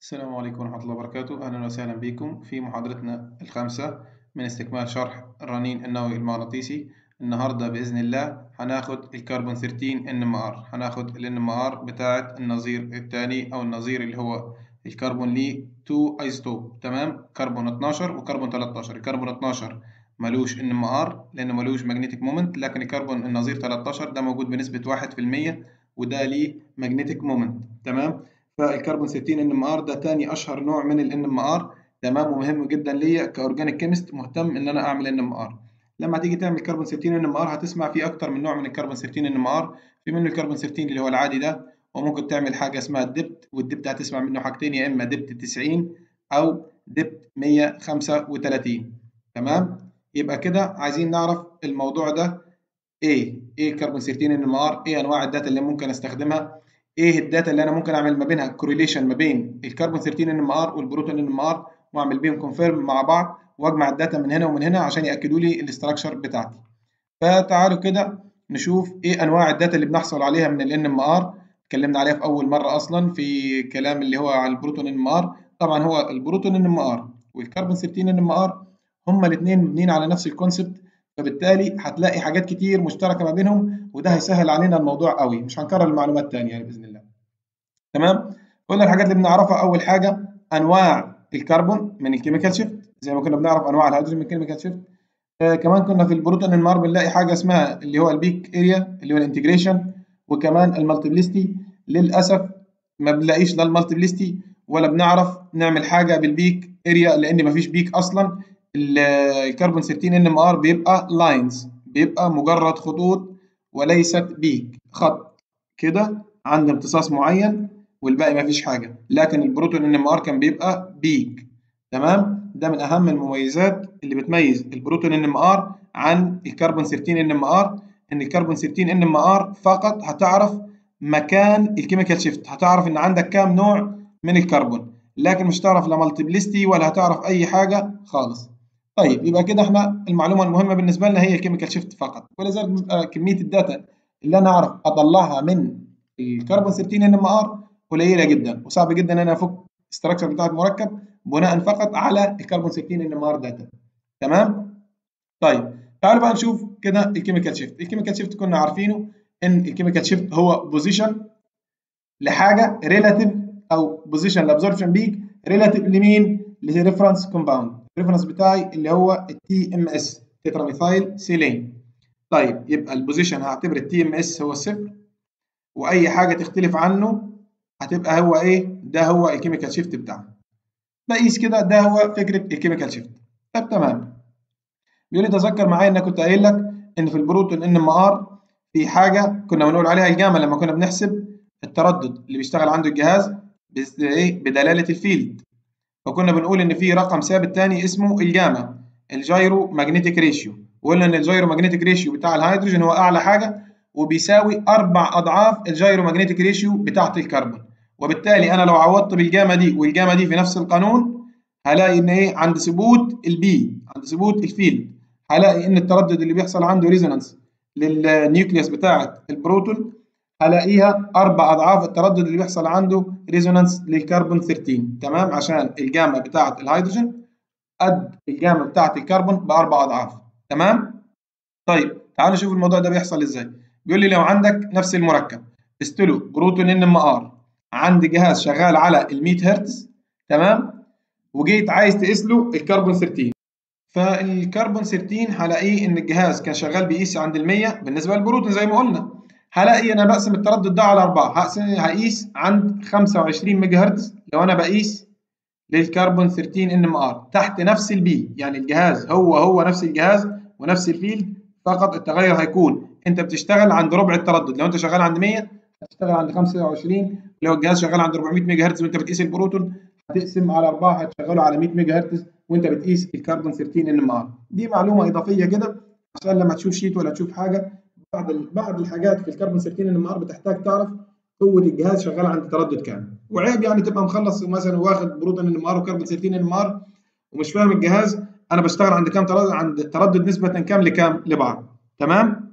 السلام عليكم ورحمة الله وبركاته أهلا وسهلا بكم في محاضرتنا الخامسة من استكمال شرح الرنين النووي المغناطيسي النهاردة بإذن الله هناخد الكربون 13 NMR هناخد ال NMR بتاعة النظير الثاني أو النظير اللي هو الكربون ليه 2 ايزوتوب تمام كربون 12 وكربون 13 الكربون 12 ملوش NMR لأنه ملوش ماجنتيك مومنت لكن الكربون النظير 13 ده موجود بنسبة 1% وده ليه ماجنتيك مومنت تمام فالكربون 60 ان ام ار ده تاني اشهر نوع من الان ام ار تمام ومهم جدا ليا كاورجانيك كيمست مهتم ان انا اعمل ان ام ار لما تيجي تعمل كربون 60 ان ام ار هتسمع في اكتر من نوع من الكربون 60 ان ام ار في منه الكربون 60 اللي هو العادي ده وممكن تعمل حاجه اسمها الدبت والدبت هتسمع منه حاجتين يا اما دبت 90 او دبت 135 تمام يبقى كده عايزين نعرف الموضوع ده ايه ايه الكربون 60 ان ام ار ايه انواع الداتا اللي ممكن استخدمها ايه الداتا اللي انا ممكن اعمل ما بينها كوريليشن ما بين الكربون 13 ان ام ار والبروتون ان ام ار واعمل بيهم كونفيرم مع بعض واجمع الداتا من هنا ومن هنا عشان ياكدوا لي الاستراكشر بتاعتي فتعالوا كده نشوف ايه انواع الداتا اللي بنحصل عليها من الان ام ار اتكلمنا عليها في اول مره اصلا في كلام اللي هو على البروتون ان ام ار طبعا هو البروتون ان ام ار والكربون 13 ان ام ار هما الاثنين مبنيين على نفس الكونسبت فبالتالي هتلاقي حاجات كتير مشتركه ما بينهم وده هيسهل علينا الموضوع قوي مش هنكرر المعلومات تاني يعني باذن الله تمام قلنا الحاجات اللي بنعرفها اول حاجه انواع الكربون من الكيميكال شيفت زي ما كنا بنعرف انواع الهيدروجين من الكيميكال شيفت آه كمان كنا في البروتون انمار بنلاقي حاجه اسمها اللي هو البيك اريا اللي هو الانتجريشن وكمان المالتيبليستي للاسف ما بنلاقيش لا المالتيبليستي ولا بنعرف نعمل حاجه بالبيك اريا لان مفيش بيك اصلا الكربون 60 ان ام ار بيبقى لاينز بيبقى مجرد خطوط وليست بيك خط كده عند امتصاص معين والباقي ما فيش حاجه لكن البروتون ان ام ار كان بيبقى بيك تمام ده من اهم المميزات اللي بتميز البروتون ان ام ار عن الكربون 13 ان ام ار ان الكربون 13 ان ام ار فقط هتعرف مكان الكيميكال شيفت هتعرف ان عندك كام نوع من الكربون لكن مش هتعرف لا مالتيبليستي ولا هتعرف اي حاجه خالص طيب يبقى كده احنا المعلومه المهمه بالنسبه لنا هي الكيميكال شيفت فقط ولذلك بيبقى كميه الداتا اللي انا اعرف اطلعها من الكربون 13 ان ام ار قليله جدا وصعب جدا ان انا افك الاستراكشر بتاع المركب بناء فقط على الكربون 60 ان ام ار داتا تمام طيب تعالوا بقى نشوف كده الكيميكال شيفت الكيميكال شيفت كنا عارفينه ان الكيميكال شيفت هو بوزيشن لحاجه ريلاتيف او بوزيشن لابزوربشن بيك ريلاتيف لمين لريفرنس كومباوند الريفرنس بتاعي اللي هو التي ام اس تتراميثايل سيلين طيب يبقى البوزيشن هعتبر التي ام اس هو الصفر واي حاجه تختلف عنه هتبقى هو ايه ده هو الكيميكال شيفت بتاعنا بقيس كده ده هو فكره الكيميكال شيفت طب تمام بيقول لي تذكر معايا ان كنت قايل لك ان في البروتون ان ام ار في حاجه كنا بنقول عليها الجاما لما كنا بنحسب التردد اللي بيشتغل عنده الجهاز بدلاله الفيلد فكنا بنقول ان في رقم ثابت تاني اسمه الجاما الجايرو ماجنتيك ريشيو وقلنا ان الجايرو ماجنتيك ريشيو بتاع الهيدروجين هو اعلى حاجه وبيساوي اربع اضعاف الجايرو ماجنتيك ريشيو بتاعت الكربون وبالتالي انا لو عوضت بالجاما دي والجاما دي في نفس القانون هلاقي ان ايه عند ثبوت البي عند ثبوت الفيلد هلاقي ان التردد اللي بيحصل عنده ريزونانس للنيوكليوس بتاعه البروتون هلاقيها اربع اضعاف التردد اللي بيحصل عنده ريزونانس للكربون 13 تمام عشان الجاما بتاعه الهيدروجين قد الجاما بتاعه الكربون باربع اضعاف تمام طيب تعالوا نشوف الموضوع ده بيحصل ازاي بيقول لي لو عندك نفس المركب استلو بروتون ان ام ار عندي جهاز شغال على ال 100 هرتز تمام وجيت عايز تقيس له الكربون 13 فالكربون 13 هلاقيه ان الجهاز كان شغال بيقيس عند ال 100 بالنسبه للبروتون زي ما قلنا هلاقي انا بقسم التردد ده على 4 هقيس عند 25 ميجا هرتز لو انا بقيس للكربون 13 ان ام ار تحت نفس البي يعني الجهاز هو هو نفس الجهاز ونفس الفيلد فقط التغير هيكون انت بتشتغل عند ربع التردد لو انت شغال عند 100 هتشتغل عند 25 لو الجهاز شغال عند 400 ميجا هرتز وانت بتقيس البروتون هتقسم على 4 هتشغله على 100 ميجا هرتز وانت بتقيس الكربون 13 ان ام ار دي معلومه اضافيه كده عشان لما تشوف شيت ولا تشوف حاجه بعض بعض الحاجات في الكربون 13 ان ام ار بتحتاج تعرف قوه الجهاز شغال عند تردد كام وعيب يعني تبقى مخلص مثلا واخد بروتون ان ام ار وكربون 13 ان ام ار ومش فاهم الجهاز انا بشتغل عند كام تردد عند تردد نسبه كام لكام لبعض تمام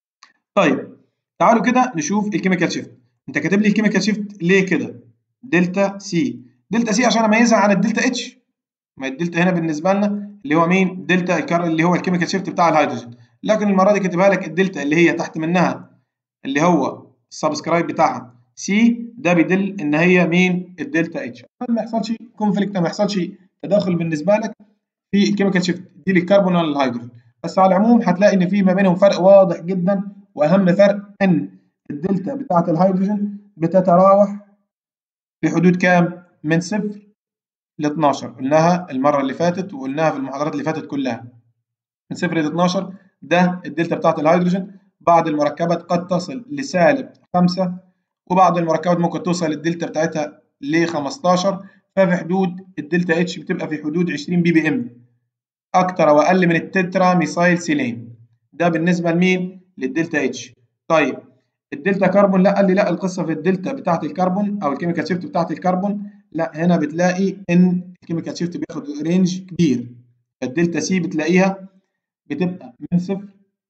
طيب تعالوا كده نشوف الكيميكال شيفت انت كاتب لي الكيميكال شيفت ليه كده دلتا سي دلتا سي عشان اميزها عن الدلتا اتش ما الدلتا هنا بالنسبه لنا اللي هو مين دلتا الكار اللي هو الكيميكال شيفت بتاع الهيدروجين لكن المره دي كاتبها لك الدلتا اللي هي تحت منها اللي هو السبسكرايب بتاعها سي ده بيدل ان هي مين الدلتا اتش عشان ما يحصلش كونفليكت ما يحصلش تداخل بالنسبه لك في الكيميكال شيفت دي للكربون ولا الهيدروجين بس على العموم هتلاقي ان في ما بينهم فرق واضح جدا واهم فرق ان الدلتا بتاعه الهيدروجين بتتراوح في حدود كام من صفر ل 12 قلناها المره اللي فاتت وقلناها في المحاضرات اللي فاتت كلها من صفر ل 12 ده الدلتا بتاعه الهيدروجين بعض المركبات قد تصل لسالب 5 وبعض المركبات ممكن توصل الدلتا بتاعتها ل 15 ففي حدود الدلتا اتش بتبقى في حدود 20 بي بي ام اكتر او اقل من التترا ميثايل سيلين ده بالنسبه لمين للدلتا اتش طيب الدلتا كربون لا قال لي لا القصه في الدلتا بتاعه الكربون او الكيميكال شيفت بتاعه الكربون لا هنا بتلاقي ان الكيميكال شيفت بياخد رينج كبير الدلتا سي بتلاقيها بتبقى من صفر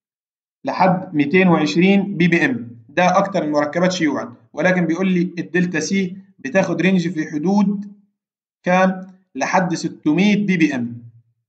لحد 220 بي بي ام ده اكتر المركبات شيوعا ولكن بيقول لي الدلتا سي بتاخد رينج في حدود كام لحد 600 بي بي ام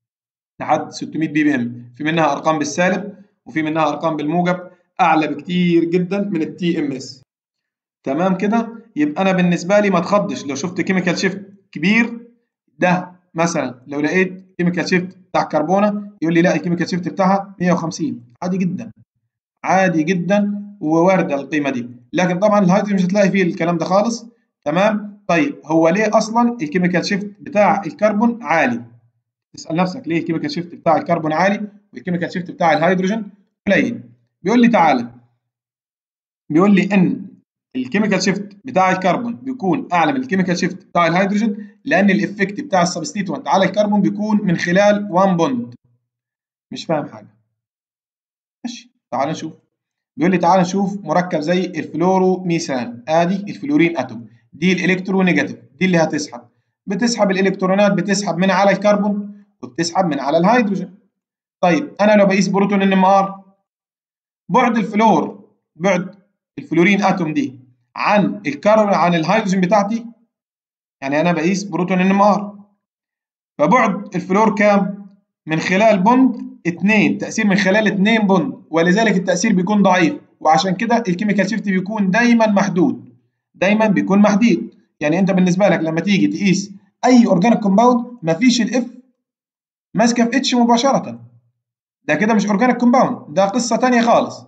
لحد 600 بي بي ام في منها ارقام بالسالب وفي منها ارقام بالموجب اعلى بكتير جدا من التي ام اس تمام كده يبقى انا بالنسبه لي ما اتخضش لو شفت كيميكال شيفت كبير ده مثلا لو لقيت كيميكال شيفت بتاع كربونه يقول لي لا الكيميكال شيفت بتاعها 150 عادي جدا عادي جدا ووارده القيمه دي لكن طبعا الهيدروجين مش هتلاقي فيه الكلام ده خالص تمام طيب هو ليه اصلا الكيميكال شيفت بتاع الكربون عالي تسال نفسك ليه الكيميكال شيفت بتاع الكربون عالي والكيميكال شيفت بتاع الهيدروجين قليل بيقول لي تعالى بيقول لي ان الكيميكال شيفت بتاع الكربون بيكون اعلى من الكيميكال شيفت بتاع الهيدروجين لان الافكت بتاع السبستيتوانت على الكربون بيكون من خلال 1 بوند مش فاهم حاجه ماشي تعال نشوف بيقول لي تعال نشوف مركب زي الفلورو ميثان ادي الفلورين اتوم دي الالكترونيجاتيف دي اللي هتسحب بتسحب الالكترونات بتسحب من على الكربون وبتسحب من على الهيدروجين طيب انا لو بقيس بروتون ان ام ار بعد الفلور بعد الفلورين اتوم دي عن الكربون عن الهيدروجين بتاعتي يعني انا بقيس بروتون ان ام ار فبعد الفلور كام من خلال بوند 2 تاثير من خلال 2 بوند ولذلك التاثير بيكون ضعيف وعشان كده الكيميكال شيفت بيكون دايما محدود دايما بيكون محدود يعني انت بالنسبه لك لما تيجي تقيس اي اورجانيك كومباوند مفيش الاف ماسكه في اتش مباشره ده كده مش اورجانيك كومباوند ده قصه ثانيه خالص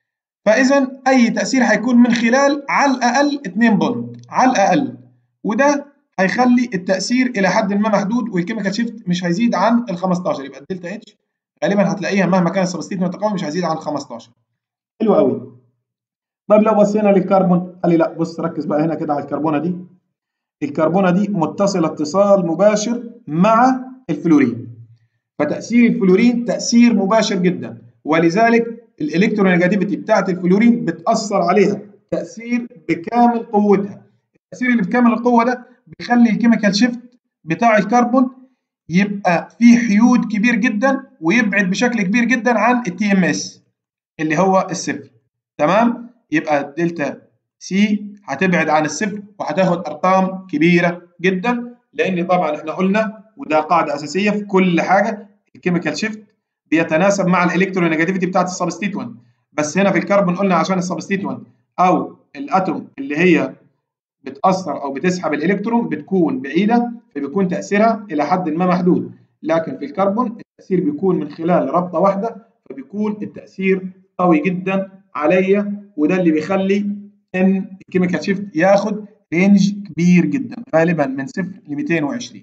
فاذا اي تاثير هيكون من خلال على الاقل 2 بوند على الاقل وده هيخلي التاثير الى حد ما محدود والكيميكال شيفت مش هيزيد عن ال 15 يبقى الدلتا اتش غالبا هتلاقيها مهما كان السبستيت متقاوم مش هيزيد عن 15 حلو قوي طيب لو بصينا للكربون قال لي لا بص ركز بقى هنا كده على الكربونه دي الكربونه دي متصله اتصال مباشر مع الفلورين فتاثير الفلورين تاثير مباشر جدا ولذلك الالكترونيجاتيفيتي بتاعت الفلورين بتاثر عليها تاثير بكامل قوتها التاثير اللي بكامل القوه ده بيخلي الكيميكال شيفت بتاع الكربون يبقى فيه حيود كبير جدا ويبعد بشكل كبير جدا عن التي ام اس اللي هو الصفر تمام يبقى الدلتا سي هتبعد عن الصفر وهتاخد ارقام كبيره جدا لان طبعا احنا قلنا وده قاعده اساسيه في كل حاجه الكيميكال شيفت بيتناسب مع الالكترونيجاتيفيتي بتاعت السبستيتوانت بس هنا في الكربون قلنا عشان السبستيتوانت او الاتوم اللي هي بتاثر او بتسحب الالكترون بتكون بعيده فبيكون تاثيرها الى حد ما محدود لكن في الكربون التاثير بيكون من خلال رابطه واحده فبيكون التاثير قوي جدا عليا وده اللي بيخلي ان الكيميكال شيفت ياخد رينج كبير جدا غالبا من صفر ل 220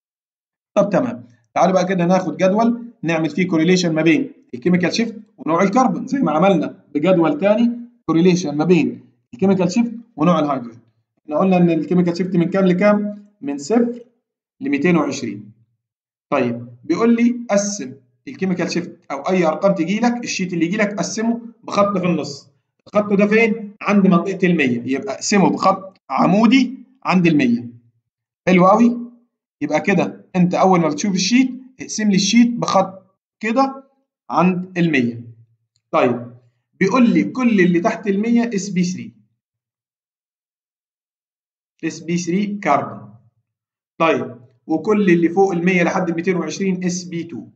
طب تمام تعالوا بقى كده ناخد جدول نعمل فيه كوريليشن ما بين الكيميكال شيفت ونوع الكربون زي ما عملنا بجدول ثاني كوريليشن ما بين الكيميكال شيفت ونوع الهيدروجين احنا قلنا ان الكيميكال شيفت من كام لكام من صفر ل 220 طيب بيقول لي قسم الكيميكال شيفت او اي ارقام تجي لك الشيت اللي يجي لك قسمه بخط في النص الخط ده فين عند منطقه ال 100 يبقى اقسمه بخط عمودي عند ال 100 حلو قوي يبقى كده انت اول ما بتشوف الشيت اقسم لي الشيت بخط كده عند ال 100 طيب بيقول لي كل اللي تحت ال 100 اس بي 3 اس بي 3 كربون طيب وكل اللي فوق ال 100 لحد ال 220 اس بي 2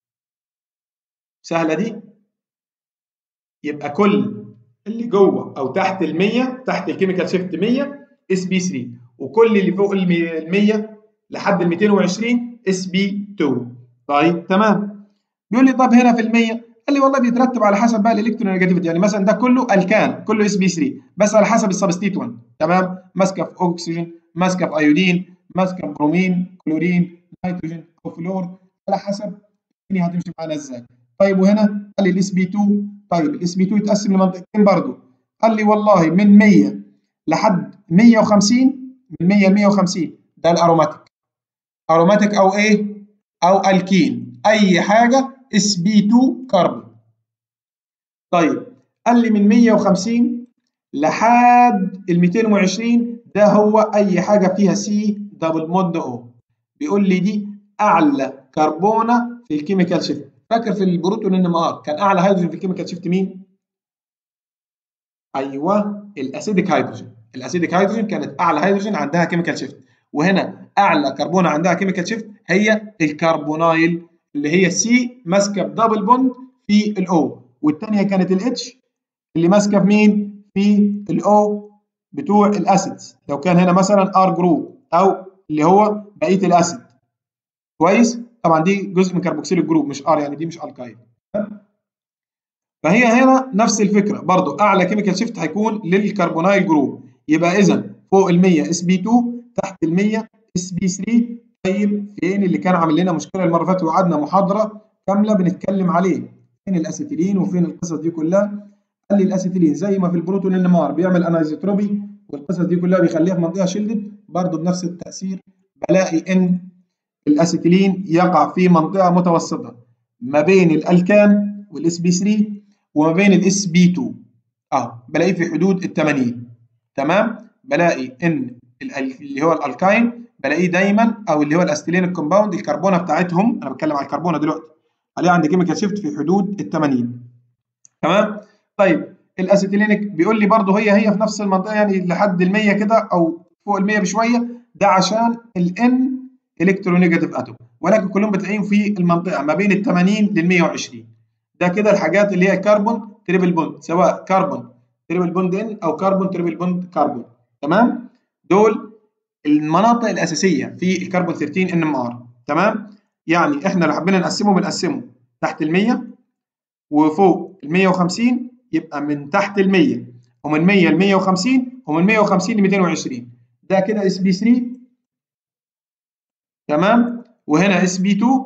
سهله دي يبقى كل اللي جوه او تحت ال 100 تحت الكيميكال شيفت 100 اس بي 3 وكل اللي فوق ال 100 لحد ال 220 اس بي 2 طيب تمام بيقول لي طب هنا في ال 100 قال لي والله بيترتب على حسب بقى الالكترونيجاتيفيتي يعني مثلا ده كله الكان كله اس بي 3 بس على حسب السبستيتوينت تمام ماسكه في اكسجين ماسكه في ايودين ماسكه في برومين كلورين نيتروجين او فلور على حسب الدنيا هتمشي معانا ازاي طيب وهنا قال لي الاس بي 2 طيب الاس بي 2 يتقسم لمنطقتين برضه قال لي والله من 100 لحد 150 من 100 ل 150 ده الاروماتيك اروماتيك او ايه او الكين اي حاجه اس بي 2 كربون طيب قال لي من 150 لحد ال 220 ده هو اي حاجه فيها سي دبل مود او بيقول لي دي اعلى كربونه في الكيميكال شيفت فاكر في البروتون ان ام ار كان اعلى هيدروجين في الكيميكال شيفت مين ايوه الاسيديك هيدروجين الاسيديك هيدروجين كانت اعلى هيدروجين عندها كيميكال شيفت وهنا اعلى كربونه عندها كيميكال شيفت هي الكربونايل اللي هي سي ماسكه بدبل بوند في الاو والثانيه كانت الاتش اللي ماسكه في مين في الاو بتوع الاسيدز لو كان هنا مثلا ار جروب او اللي هو بقيه الاسيد كويس طبعا دي جزء من كربوكسيل الجروب مش ار يعني دي مش الكايل فهي هنا نفس الفكره برضو اعلى كيميكال شيفت هيكون للكربونايل جروب يبقى اذا فوق ال 100 اس بي 2 تحت ال 100 اس بي 3 طيب فين اللي كان عامل لنا مشكله المره اللي فاتت وقعدنا محاضره كامله بنتكلم عليه فين الاسيتيلين وفين القصص دي كلها قال لي الاسيتيلين زي ما في البروتون النمار بيعمل انايزوتروبي والقصص دي كلها بيخليها في منطقه شيلدد برضه بنفس التاثير بلاقي ان الاسيتيلين يقع في منطقه متوسطه ما بين الالكان والاس بي 3 وما بين الاس بي 2 اهو بلاقيه في حدود ال 80 تمام بلاقي ان اللي هو الالكاين بلاقيه دايما او اللي هو الاستيلين الكومباوند الكربونه بتاعتهم انا بتكلم على الكربونه دلوقتي عليه عندي كيميكال شيفت في حدود ال 80 تمام طيب الاسيتيلينيك بيقول لي برضه هي هي في نفس المنطقه يعني لحد ال 100 كده او فوق ال 100 بشويه ده عشان الان الكترونيجاتيف اتوم ولكن كلهم بتلاقيهم في المنطقه ما بين ال 80 لل 120 ده كده الحاجات اللي هي كربون تريبل بوند سواء كربون تريبل بوند ان او كربون تريبل بوند كربون تمام دول المناطق الاساسيه في الكربون 13 ان ام ار تمام يعني احنا لو حبينا نقسمه بنقسمه تحت ال 100 وفوق ال 150 يبقى من تحت ال 100 ومن 100 ل 150 ومن 150 ل 220 ده كده اس بي 3 تمام وهنا اس بي 2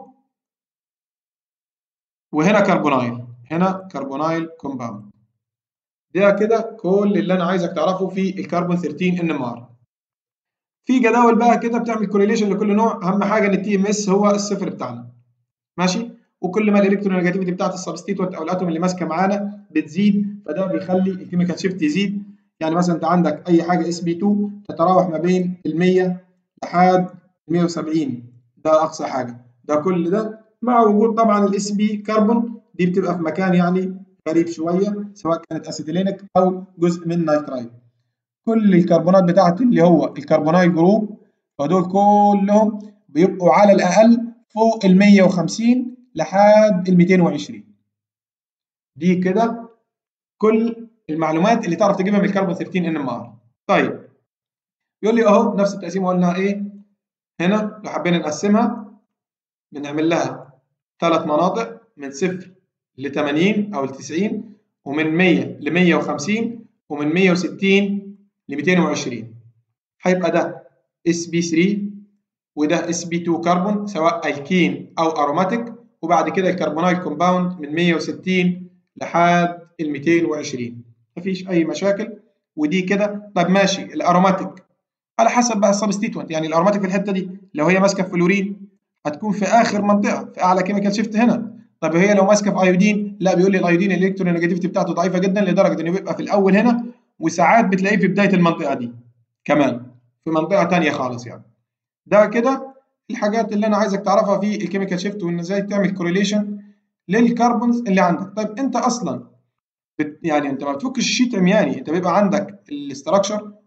وهنا كربونايل هنا كربونايل كومباوند ده كده كل اللي انا عايزك تعرفه في الكربون 13 ان ام ار في جداول بقى كده بتعمل كوريليشن لكل نوع اهم حاجه ان التي ام اس هو الصفر بتاعنا ماشي وكل ما الالكترونيجاتيفيتي بتاعت السبستيتوت او الاتوم اللي ماسكه معانا بتزيد فده بيخلي الكيميكال شيفت يزيد يعني مثلا انت عندك اي حاجه اس بي 2 تتراوح ما بين ال 100 لحد 170 ده اقصى حاجه ده كل ده مع وجود طبعا الاس بي كربون دي بتبقى في مكان يعني غريب شويه سواء كانت اسيتيلينيك او جزء من نيترايل كل الكربونات بتاعت اللي هو الكربونايل جروب فدول كلهم بيبقوا على الاقل فوق ال 150 لحد ال 220 دي كده كل المعلومات اللي تعرف تجيبها من الكربون 13 ان ام ار طيب يقول لي اهو نفس التقسيم قلنا ايه هنا لو حبينا نقسمها بنعمل لها ثلاث مناطق من صفر ل 80 او ل 90 ومن 100 ل 150 ومن 160 ل 220 هيبقى ده اس بي 3 وده اس بي 2 كربون سواء الكين او اروماتيك وبعد كده الكربونايل كومباوند من 160 لحد ال 220 مفيش اي مشاكل ودي كده طب ماشي الاروماتيك على حسب بقى السبستيتوينت يعني الاروماتيك في الحته دي لو هي ماسكه في فلورين هتكون في اخر منطقه في اعلى كيميكال شيفت هنا طب هي لو ماسكه في ايودين لا بيقول لي الايودين الالكترونيجاتيفيتي بتاعته ضعيفه جدا لدرجه انه بيبقى في الاول هنا وساعات بتلاقيه في بدايه المنطقه دي كمان في منطقه ثانيه خالص يعني ده كده الحاجات اللي انا عايزك تعرفها في الكيميكال شيفت وان ازاي تعمل كوريليشن للكربونز اللي عندك طيب انت اصلا بت يعني انت ما بتفكش الشيت عمياني انت بيبقى عندك الاستراكشر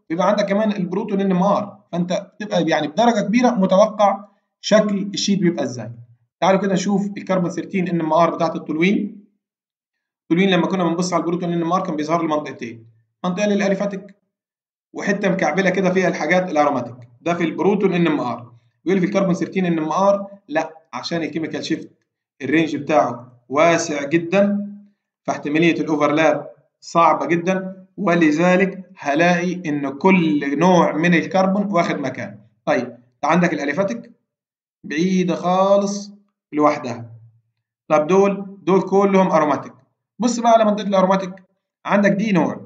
ويبقى عندك كمان البروتون ان ام ار فانت بتبقى يعني بدرجه كبيره متوقع شكل الشيت بيبقى ازاي تعالوا كده نشوف الكربون 13 ان ام ار بتاعت التولوين التولوين لما كنا بنبص على البروتون ان ام ار كان بيظهر لي منطقتين منطقه للاليفاتيك وحته مكعبله كده فيها الحاجات الاروماتيك ده في البروتون ان ام ار بيقول لي في الكربون 13 ان ام ار لا عشان الكيميكال شيفت الرينج بتاعه واسع جدا فاحتماليه الاوفرلاب صعبه جدا ولذلك هلاقي ان كل نوع من الكربون واخد مكان طيب عندك الاليفاتيك بعيده خالص لوحدها طب دول دول كلهم اروماتيك بص بقى على منطقه الاروماتيك عندك دي نوع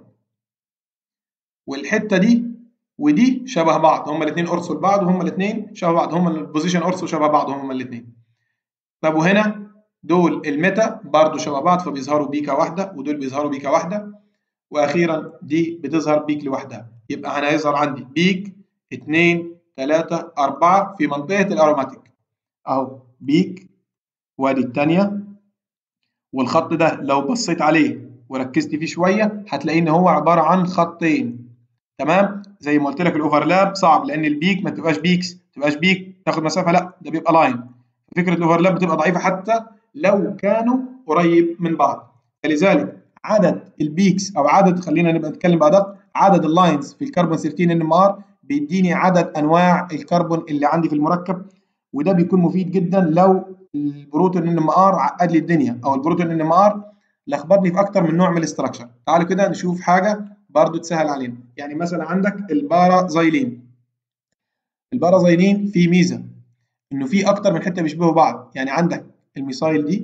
والحته دي ودي شبه بعض هما الاثنين قرصوا لبعض وهما الاثنين شبه بعض هما البوزيشن قرصوا شبه بعض هما الاثنين طب وهنا دول الميتا برضو شبه بعض فبيظهروا بيكا واحده ودول بيظهروا بيكا واحده واخيرا دي بتظهر بيك لوحدها يبقى انا هيظهر عندي بيك 2 3 4 في منطقه الاروماتيك اهو بيك وادي الثانيه والخط ده لو بصيت عليه وركزت فيه شويه هتلاقي ان هو عباره عن خطين تمام زي ما قلت لك الاوفرلاب صعب لان البيك ما تبقاش بيكس ما تبقاش بيك تاخد مسافه لا ده بيبقى لاين فكره الاوفرلاب بتبقى ضعيفه حتى لو كانوا قريب من بعض فلذلك عدد البيكس او عدد خلينا نبقى نتكلم بادق عدد اللاينز في الكربون 13 ان ام ار بيديني عدد انواع الكربون اللي عندي في المركب وده بيكون مفيد جدا لو البروتون ان ام ار عقد لي الدنيا او البروتون ان ام ار لخبطني في اكتر من نوع من الاستراكشر تعالوا كده نشوف حاجه برضو تسهل علينا يعني مثلا عندك البارازايلين البارازايلين فيه ميزه انه فيه اكتر من حته بيشبهوا بعض يعني عندك الميسايل دي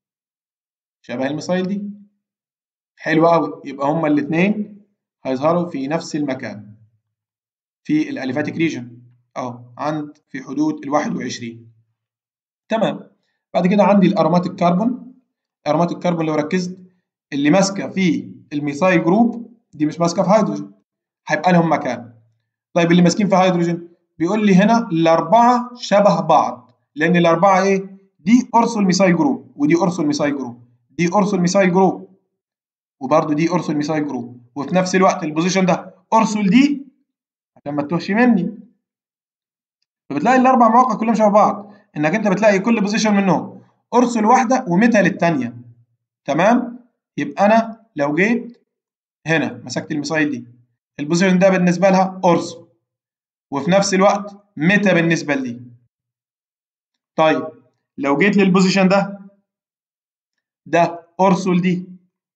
شبه الميسايل دي حلو قوي يبقى هما الاثنين هيظهروا في نفس المكان في الاليفاتيك ريجن اهو عند في حدود ال 21 تمام بعد كده عندي الاروماتيك كربون الاروماتيك كربون لو ركزت اللي ماسكه في الميثايل جروب دي مش ماسكه في هيدروجين هيبقى لهم مكان طيب اللي ماسكين في هيدروجين بيقول لي هنا الاربعه شبه بعض لان الاربعه ايه دي اورثو الميثايل جروب ودي اورثو الميثايل جروب دي اورثو الميثايل جروب وبرده دي اورثو الميثايل جروب وفي نفس الوقت البوزيشن ده اورثو دي عشان ما تتوهش مني فبتلاقي الاربع مواقع كلهم شبه بعض انك انت بتلاقي كل بوزيشن منهم اورثو لواحده وميتا للثانيه تمام يبقى انا لو جيت هنا مسكت الميثايل دي البوزيشن ده بالنسبه لها اورثو وفي نفس الوقت ميتا بالنسبه لدي طيب لو جيت للبوزيشن ده ده اورثو لدي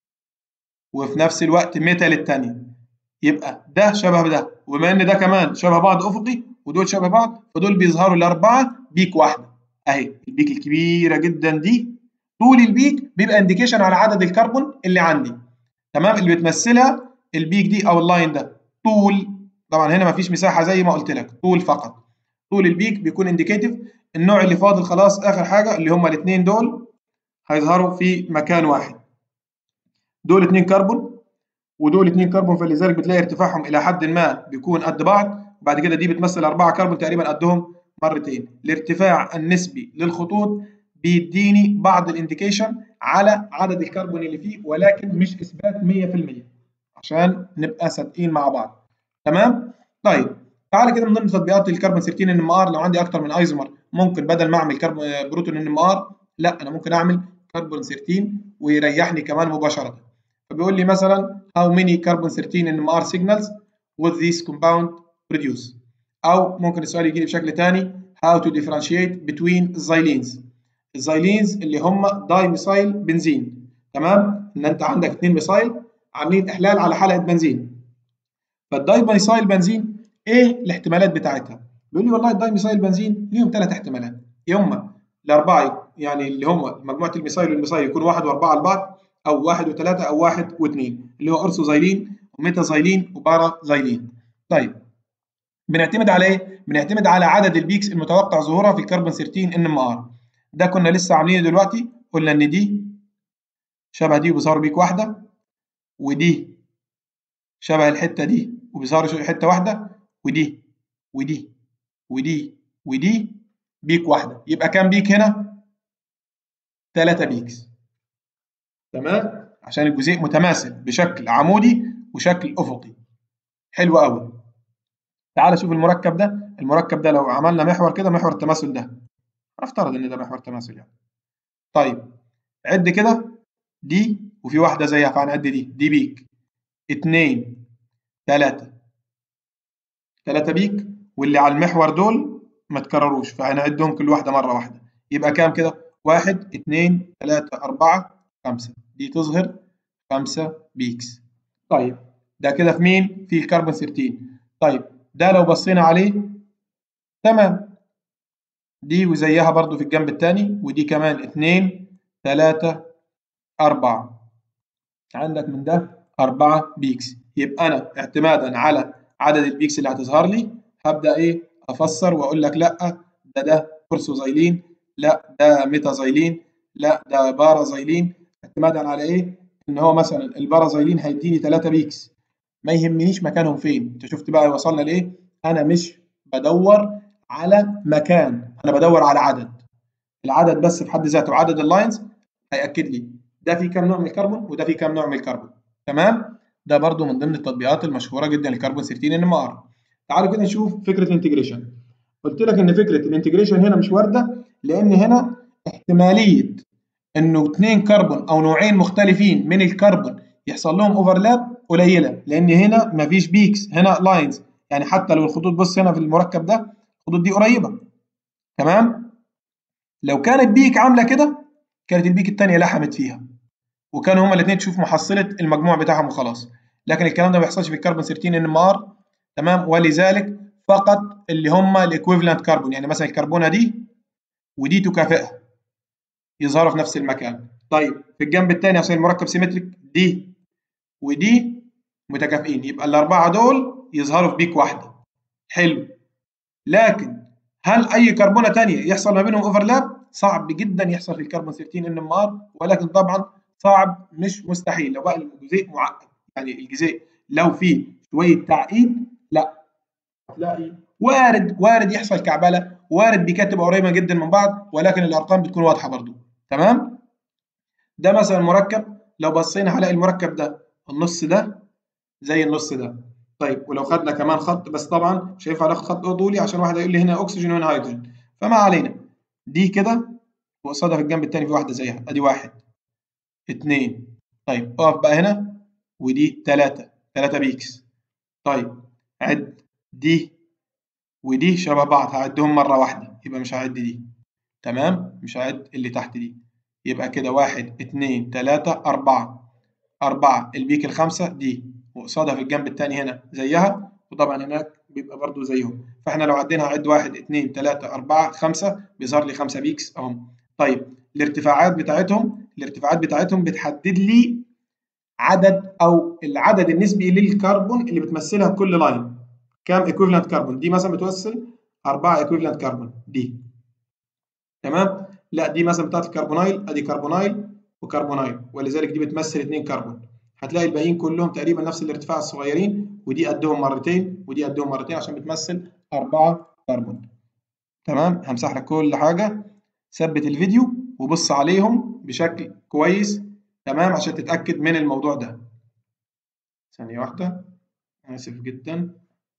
وفي نفس الوقت ميتا للثانيه يبقى ده شبه ده وبما ان ده كمان شبه بعض افقي ودول شبه بعض فدول بيظهروا الاربعه بيك واحده اهي البيك الكبيره جدا دي طول البيك بيبقى انديكيشن على عدد الكربون اللي عندي تمام اللي بتمثلها البيك دي او اللاين ده طول طبعا هنا مفيش مساحه زي ما قلت لك طول فقط طول البيك بيكون انديكيتيف النوع اللي فاضل خلاص اخر حاجه اللي هما الاثنين دول هيظهروا في مكان واحد دول اثنين كربون ودول اثنين كربون فلذلك بتلاقي ارتفاعهم الى حد ما بيكون قد بعض بعد كده دي بتمثل أربعة كربون تقريبا قدهم مرتين الارتفاع النسبي للخطوط بيديني بعض الانديكيشن على عدد الكربون اللي فيه ولكن مش اثبات 100% عشان نبقى صادقين مع بعض تمام طيب تعالى كده من ضمن تطبيقات الكربون 13 ان ام ار لو عندي اكتر من ايزومر ممكن بدل ما اعمل كربون بروتون ان ام ار لا انا ممكن اعمل كربون 13 ويريحني كمان مباشره فبيقول لي مثلا how many carbon 13 NMR signals would this compound produce او ممكن السؤال يجي لي بشكل ثاني how to differentiate between xylenes الزايلينز اللي هم داي ميثايل بنزين تمام ان انت عندك اثنين ميثايل عاملين احلال على حلقه بنزين فالداي ميثايل بنزين ايه الاحتمالات بتاعتها بيقول لي والله الداي ميثايل بنزين ليهم ثلاث احتمالات هم الاربعه يعني اللي هم مجموعه الميثايل والميثايل يكون واحد واربعه لبعض او واحد وثلاثه او واحد واثنين اللي هو ارثوزايلين وميتازايلين وبارازايلين طيب بنعتمد على ايه؟ بنعتمد على عدد البيكس المتوقع ظهورها في الكربون 13 ان ام ار ده كنا لسه عاملينه دلوقتي قلنا ان دي شبه دي وبيظهروا بيك واحده ودي شبه الحته دي وبيظهروا حته واحده ودي ودي ودي ودي بيك واحده يبقى كام بيك هنا؟ ثلاثة بيكس تمام عشان الجزيء متماثل بشكل عمودي وشكل افقي حلو قوي تعال شوف المركب ده المركب ده لو عملنا محور كده محور التماثل ده هنفترض ان ده محور تماثل يعني طيب عد كده دي وفي واحده زيها فهنعد دي دي بيك اتنين تلاتة تلاتة بيك واللي على المحور دول ما تكرروش فهنعدهم كل واحده مره واحده يبقى كام كده واحد اتنين تلاتة أربعة خمسة دي تظهر خمسة بيكس طيب ده كده في مين؟ في الكربون 13 طيب ده لو بصينا عليه تمام دي وزيها برضو في الجنب الثاني ودي كمان اتنين تلاتة أربعة عندك من ده أربعة بيكس يبقى أنا اعتمادا على عدد البيكس اللي هتظهر لي هبدأ إيه أفسر وأقول لك لأ ده ده كورسوزايلين لا ده ميتازايلين لا ده بارازايلين اعتمادا على إيه؟ إن هو مثلا البارازايلين هيديني 3 بيكس ما يهمنيش مكانهم فين انت شفت بقى وصلنا لايه انا مش بدور على مكان انا بدور على عدد العدد بس في حد ذاته عدد اللاينز هياكد لي ده في كام نوع من الكربون وده في كام نوع من الكربون تمام ده برضو من ضمن التطبيقات المشهوره جدا للكربون 13 ان ام ار تعالوا كده نشوف فكره الانتجريشن قلت لك ان فكره الانتجريشن هنا مش وارده لان هنا احتماليه انه اثنين كربون او نوعين مختلفين من الكربون يحصل لهم اوفرلاب قليله لان هنا مفيش بيكس هنا لاينز يعني حتى لو الخطوط بص هنا في المركب ده الخطوط دي قريبه تمام لو كانت بيك عامله كده كانت البيك الثانيه لحمت فيها وكانوا هما الاثنين تشوف محصله المجموع بتاعهم وخلاص لكن الكلام ده ما بيحصلش في الكربون 13 ان ام ار تمام ولذلك فقط اللي هما الايكويفالنت كربون يعني مثلا الكربونه دي ودي تكافئها يظهروا في نفس المكان طيب في الجنب الثاني عشان المركب سيمتريك دي ودي متكافئين يبقى الاربعه دول يظهروا في بيك واحده حلو لكن هل اي كربونه ثانيه يحصل ما بينهم اوفرلاب صعب جدا يحصل في الكربون 13 ان ام ار ولكن طبعا صعب مش مستحيل لو بقى الجزيء معقد يعني الجزيء لو فيه شويه تعقيد لا هتلاقي وارد وارد يحصل كعبله وارد بيكات تبقى قريبه جدا من بعض ولكن الارقام بتكون واضحه برضو تمام ده مثلا مركب لو بصينا هنلاقي المركب ده النص ده زي النص ده طيب ولو خدنا كمان خط بس طبعا مش هينفع ناخد خط طولي عشان واحد هيقول لي هنا اكسجين وهنا هيدروجين فما علينا دي كده وقصادها في الجنب التاني في واحده زيها ادي واحد اتنين طيب اقف بقى هنا ودي تلاتة تلاتة بيكس طيب عد دي ودي شبه بعض هعدهم مرة واحدة يبقى مش هعد دي تمام مش هعد اللي تحت دي يبقى كده واحد اتنين تلاتة أربعة أربعة البيك الخمسة دي وقصادها في الجنب التاني هنا زيها وطبعا هناك بيبقى برضو زيهم فاحنا لو عدينا هعد واحد اتنين تلاتة أربعة خمسة بيظهر لي خمسة بيكس أهم طيب الارتفاعات بتاعتهم الارتفاعات بتاعتهم بتحدد لي عدد أو العدد النسبي للكربون اللي بتمثلها كل لاين كام ايكويفالنت كربون دي مثلا بتمثل 4 ايكويفالنت كربون دي تمام لا دي مثلا بتاعت الكربونايل ادي كربونايل وكربونايل ولذلك دي بتمثل 2 كربون هتلاقي الباقيين كلهم تقريبا نفس الارتفاع الصغيرين ودي قدهم مرتين ودي قدهم مرتين عشان بتمثل 4 كربون تمام همسح لك كل حاجه ثبت الفيديو وبص عليهم بشكل كويس تمام عشان تتاكد من الموضوع ده ثانيه واحده اسف جدا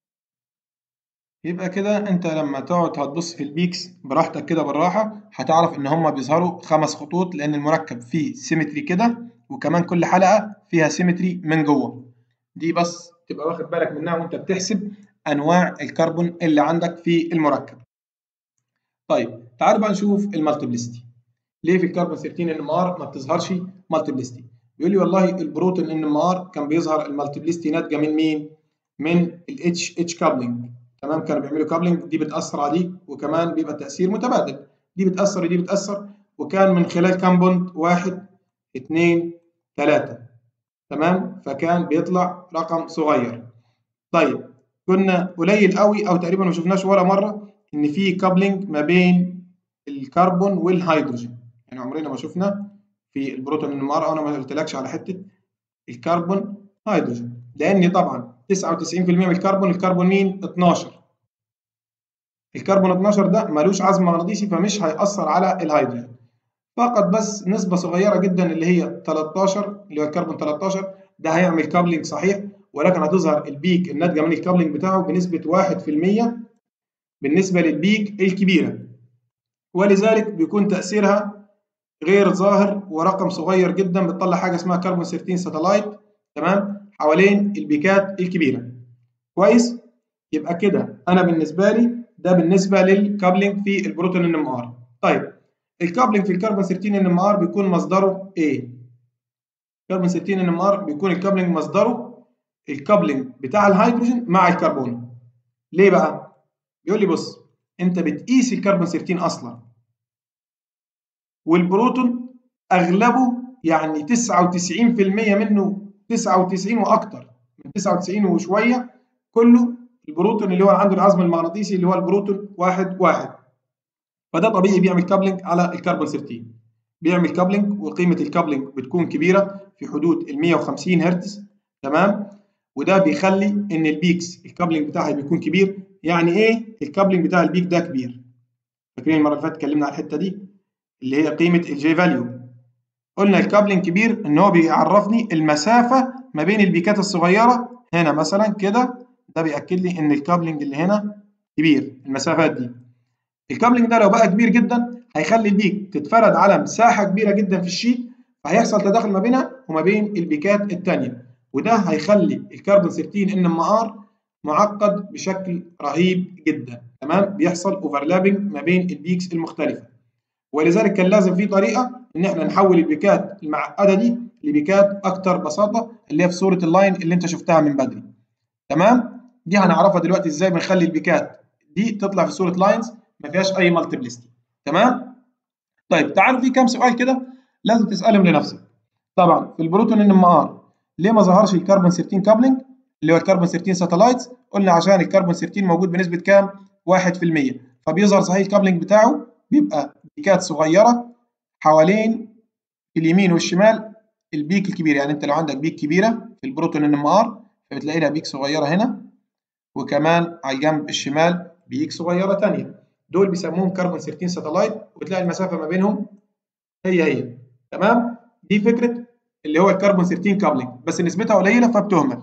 يبقى كده انت لما تقعد هتبص في البيكس براحتك كده بالراحه هتعرف ان هما بيظهروا خمس خطوط لان المركب فيه سيمتري كده وكمان كل حلقه فيها سيمتري من جوه دي بس تبقى واخد بالك منها وانت بتحسب انواع الكربون اللي عندك في المركب طيب تعالوا بقى نشوف المالتيبلستي ليه في الكربون 13 ان ام ار ما بتظهرش مالتيبلستي بيقول لي والله البروتون ان ام ار كان بيظهر المالتيبلستي ناتجه من مين من الاتش اتش كابلنج تمام كانوا بيعملوا كابلنج دي بتاثر على دي وكمان بيبقى تاثير متبادل دي بتاثر ودي بتاثر وكان من خلال كام بوند واحد اثنين ثلاثة تمام فكان بيطلع رقم صغير طيب كنا قليل قوي او تقريبا ما شفناش ولا مره ان في كابلنج ما بين الكربون والهيدروجين يعني عمرنا ما شفنا في البروتون المرأة انا ما قلتلكش على حته الكربون هيدروجين لان طبعا 99% من الكربون الكربون مين 12 الكربون 12 ده ملوش عزم مغناطيسي فمش هيأثر على الهيدروجين فقط بس نسبة صغيرة جدا اللي هي 13 اللي هو الكربون 13 ده هيعمل كابلنج صحيح ولكن هتظهر البيك الناتجه من الكابلنج بتاعه بنسبه 1% بالنسبه للبيك الكبيره ولذلك بيكون تاثيرها غير ظاهر ورقم صغير جدا بتطلع حاجه اسمها كربون 13 ساتلايت تمام حوالين البيكات الكبيره كويس يبقى كده انا بالنسبه لي ده بالنسبه للكابلنج في البروتون ان ام ار طيب الكابلنج في الكربون 13 ان ام ار بيكون مصدره ايه كربون 13 ان ام ار بيكون الكابلنج مصدره الكابلنج بتاع الهيدروجين مع الكربون ليه بقى بيقول لي بص انت بتقيس الكربون 13 اصلا والبروتون اغلبه يعني 99% منه 99 واكتر من 99 وشويه كله البروتون اللي هو عنده العزم المغناطيسي اللي هو البروتون واحد واحد فده طبيعي بيعمل كابلنج على الكربون 13 بيعمل كابلنج وقيمه الكابلنج بتكون كبيره في حدود ال 150 هرتز تمام وده بيخلي ان البيكس الكابلنج بتاعها بيكون كبير يعني ايه الكابلنج بتاع البيك ده كبير فاكرين المره اللي فاتت اتكلمنا على الحته دي اللي هي قيمه الجي فاليو قلنا الكابلنج كبير ان هو بيعرفني المسافه ما بين البيكات الصغيره هنا مثلا كده ده بياكد لي ان الكابلنج اللي هنا كبير المسافات دي الكابلنج ده لو بقى كبير جدا هيخلي البيك تتفرد على مساحه كبيره جدا في الشيت فهيحصل تداخل ما بينها وما بين البيكات الثانيه وده هيخلي الكربون 13 ان ام ار معقد بشكل رهيب جدا تمام بيحصل اوفرلابنج ما بين البيكس المختلفه ولذلك كان لازم في طريقه ان احنا نحول البيكات المعقده دي لبيكات اكتر بساطه اللي هي في صوره اللاين اللي انت شفتها من بدري تمام دي هنعرفها دلوقتي ازاي بنخلي البيكات دي تطلع في صوره لاينز ما فيهاش اي مالتيبلستي تمام طيب تعالوا في كام سؤال كده لازم تسالهم لنفسك طبعا في البروتون ان ام ار ليه ما ظهرش الكربون 13 كابلنج اللي هو الكربون 13 ساتلايتس قلنا عشان الكربون 13 موجود بنسبه كام 1% فبيظهر صحيح الكابلنج بتاعه بيبقى بيكات صغيره حوالين اليمين والشمال البيك الكبير يعني انت لو عندك بيك كبيره في البروتون ان ام ار فبتلاقي لها بيك صغيره هنا وكمان على الجنب الشمال بيك صغيره ثانيه دول بيسموهم كربون 13 ساتلايت وتلاقي المسافه ما بينهم هي هي تمام دي فكره اللي هو الكربون 13 كابلنج بس نسبتها قليله فبتهمل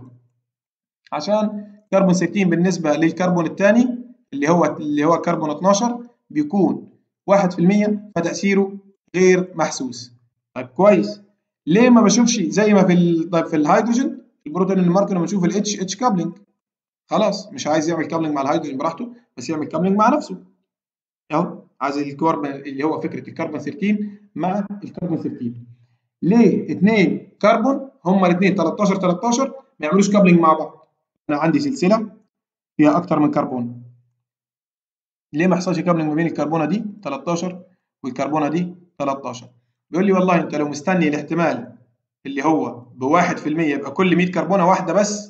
عشان كربون 60 بالنسبه للكربون الثاني اللي هو اللي هو كربون 12 بيكون 1% فتاثيره غير محسوس طيب كويس ليه ما بشوفش زي ما في ال... طيب في الهيدروجين البروتون ان ماركر لما بشوف الاتش اتش كابلنج خلاص مش عايز يعمل كابلنج مع الهيدروجين براحته بس يعمل كابلنج مع نفسه اهو عايز الكربون اللي هو فكره الكربون 13 مع الكربون 13 ليه اثنين كربون هما الاثنين 13 13 ما يعملوش كابلنج مع بعض انا عندي سلسله فيها اكتر من كربون ليه ما يحصلش كابلنج ما بين الكربونه دي 13 والكربونه دي 13 بيقول لي والله انت لو مستني الاحتمال اللي هو ب 1% يبقى كل 100 كربونه واحده بس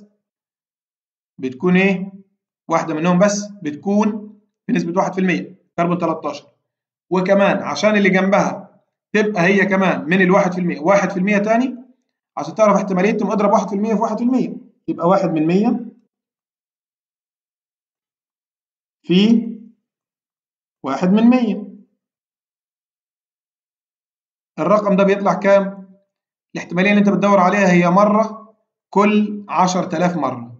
بتكون ايه واحده منهم بس بتكون بنسبه 1% كربون 13 وكمان عشان اللي جنبها تبقى هي كمان من ال 1% 1% تاني عشان تعرف احتماليتهم اضرب 1% في 1% يبقى 1 من 100 في 1 من 100 الرقم ده بيطلع كام؟ الاحتمالية اللي انت بتدور عليها هي مرة كل 10000 مرة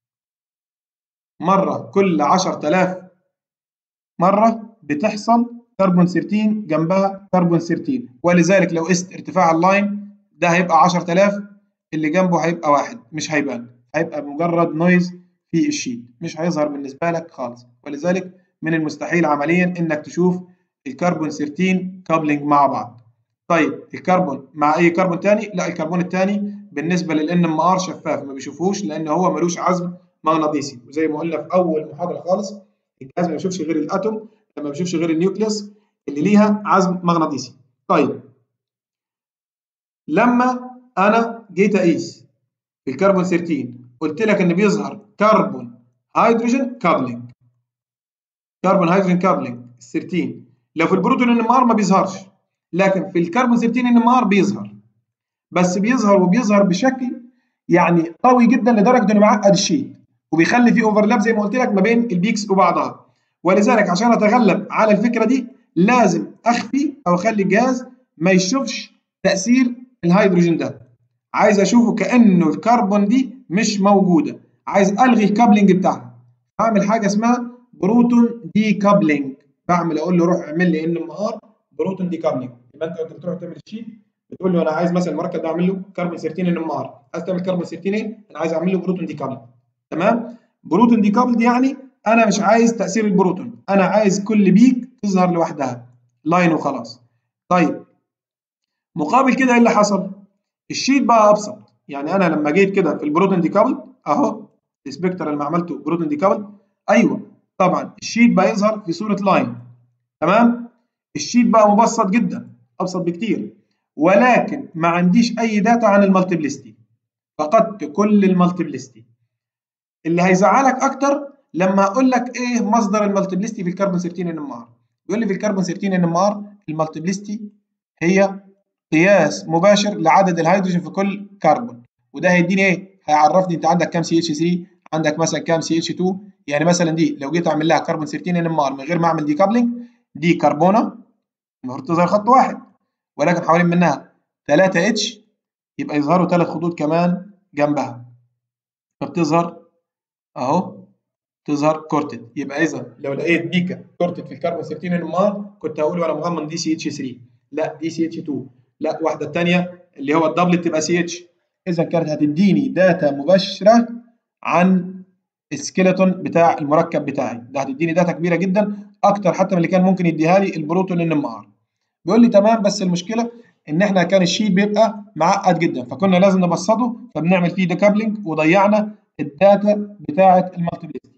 مرة كل 10000 مرة بتحصل كربون 13 جنبها كربون 13 ولذلك لو قست ارتفاع اللاين ده هيبقى 10000 اللي جنبه هيبقى واحد مش هيبان هيبقى مجرد نويز في الشيت مش هيظهر بالنسبة لك خالص ولذلك من المستحيل عمليا انك تشوف الكربون 13 كابلنج مع بعض طيب الكربون مع اي كربون تاني لا الكربون التاني بالنسبه للان ام ار شفاف ما بيشوفوش لان هو ملوش عزم مغناطيسي وزي ما قلنا في اول محاضره خالص الجهاز ما بيشوفش غير الاتوم ما بيشوفش غير النيوكليوس اللي ليها عزم مغناطيسي طيب لما انا جيت اقيس الكربون 13 قلت لك ان بيظهر كربون هيدروجين كابلنج كربون هيدروجين كابلنج 13 لو في البروتون ان ام ار ما بيظهرش لكن في الكربون 13 ان ام ار بيظهر بس بيظهر وبيظهر بشكل يعني قوي جدا لدرجه انه بيعقد الشيت وبيخلي فيه اوفرلاب زي ما قلت لك ما بين البيكس وبعضها ولذلك عشان اتغلب على الفكره دي لازم اخفي او اخلي الجهاز ما يشوفش تاثير الهيدروجين ده عايز اشوفه كانه الكربون دي مش موجوده عايز الغي الكابلنج بتاعها اعمل حاجه اسمها بروتون دي كابلنج بعمل اقول له روح اعمل لي ان ام ار بروتون دي كابلنج يبقى انت بتروح تعمل شيت بتقول له انا عايز مثلا المركب ده اعمل له كربون 13 ان ام ار عايز تعمل كربون 13 ايه انا عايز اعمل له بروتون دي كابلنج تمام بروتون دي كابلد يعني انا مش عايز تاثير البروتون انا عايز كل بيك تظهر لوحدها لاين وخلاص طيب مقابل كده ايه اللي حصل الشيت بقى ابسط يعني انا لما جيت كده في البروتون دي كابل اهو السبكتر اللي عملته بروتون دي كابل ايوه طبعا الشيت بقى يظهر في صوره لاين تمام الشيت بقى مبسط جدا ابسط بكتير ولكن ما عنديش اي داتا عن المالتيبلستي فقدت كل المالتيبلستي اللي هيزعلك اكتر لما اقول لك ايه مصدر المالتيبلستي في الكربون 13 ان ام ار بيقول لي في الكربون 13 ان ام ار المالتيبلستي هي قياس مباشر لعدد الهيدروجين في كل كربون وده هيديني ايه هيعرفني انت عندك كام سي اتش 3 عندك مثلا كام سي اتش 2 يعني مثلا دي لو جيت اعمل لها كربون 13 ان ام ار من غير ما اعمل دي كابلنج دي كربونه المفروض تظهر خط واحد ولكن حوالين منها 3 اتش يبقى يظهروا ثلاث خطوط كمان جنبها فبتظهر اهو تظهر كورتد يبقى اذا لو لقيت بيكا كورتد في الكربون 13 ان ام ار كنت هقول وانا مغمض دي سي اتش 3 لا دي سي اتش 2 لا واحده الثانيه اللي هو الدبلت تبقى سي اتش اذا كانت هتديني داتا مباشره عن السكيلتون بتاع المركب بتاعي ده هتديني داتا كبيره جدا اكتر حتى من اللي كان ممكن يديها لي البروتون ان ام ار بيقول لي تمام بس المشكله ان احنا كان الشيت بيبقى معقد جدا فكنا لازم نبسطه فبنعمل فيه ديكابلنج وضيعنا الداتا بتاعه المالتيبلستي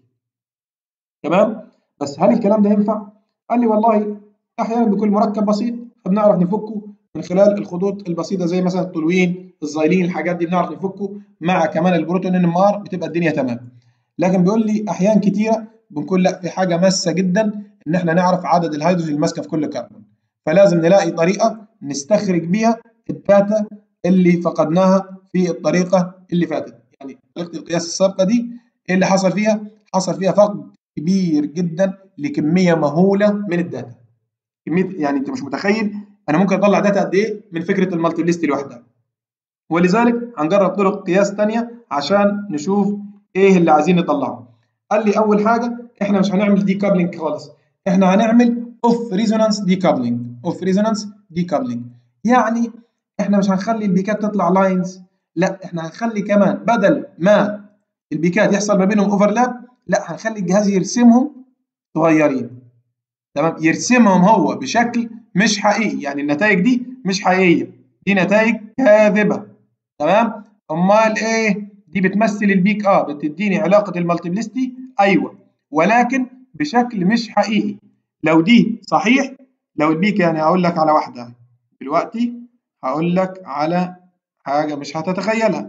تمام بس هل الكلام ده ينفع قال لي والله احيانا بيكون مركب بسيط فبنعرف نفكه من خلال الخطوط البسيطه زي مثلا التولوين الزايلين الحاجات دي بنعرف نفكه مع كمان البروتون ان ام ار بتبقى الدنيا تمام لكن بيقول لي احيان كتيره بنكون لا في حاجه ماسه جدا ان احنا نعرف عدد الهيدروجين الماسكه في كل كربون فلازم نلاقي طريقه نستخرج بيها الداتا اللي فقدناها في الطريقه اللي فاتت يعني طريقه القياس السابقه دي ايه اللي حصل فيها حصل فيها فقد كبير جدا لكميه مهوله من الداتا كميه يعني انت مش متخيل انا ممكن اطلع داتا قد ايه من فكره المالتي ليست لوحدها ولذلك هنجرب طرق قياس ثانيه عشان نشوف ايه اللي عايزين نطلعه قال لي اول حاجه احنا مش هنعمل دي كابلنج خالص احنا هنعمل اوف ريزونانس دي كابلنج اوف ريزونانس دي كابلنج يعني احنا مش هنخلي البيكات تطلع لاينز لا احنا هنخلي كمان بدل ما البيكات يحصل ما بينهم اوفرلاب لا هنخلي الجهاز يرسمهم صغيرين تمام يرسمهم هو بشكل مش حقيقي يعني النتائج دي مش حقيقيه دي نتائج كاذبه تمام امال ايه دي بتمثل البيك اه بتديني علاقه المالتيبلستي ايوه ولكن بشكل مش حقيقي لو دي صحيح لو البيك يعني هقول لك على واحده دلوقتي هقول لك على حاجه مش هتتخيلها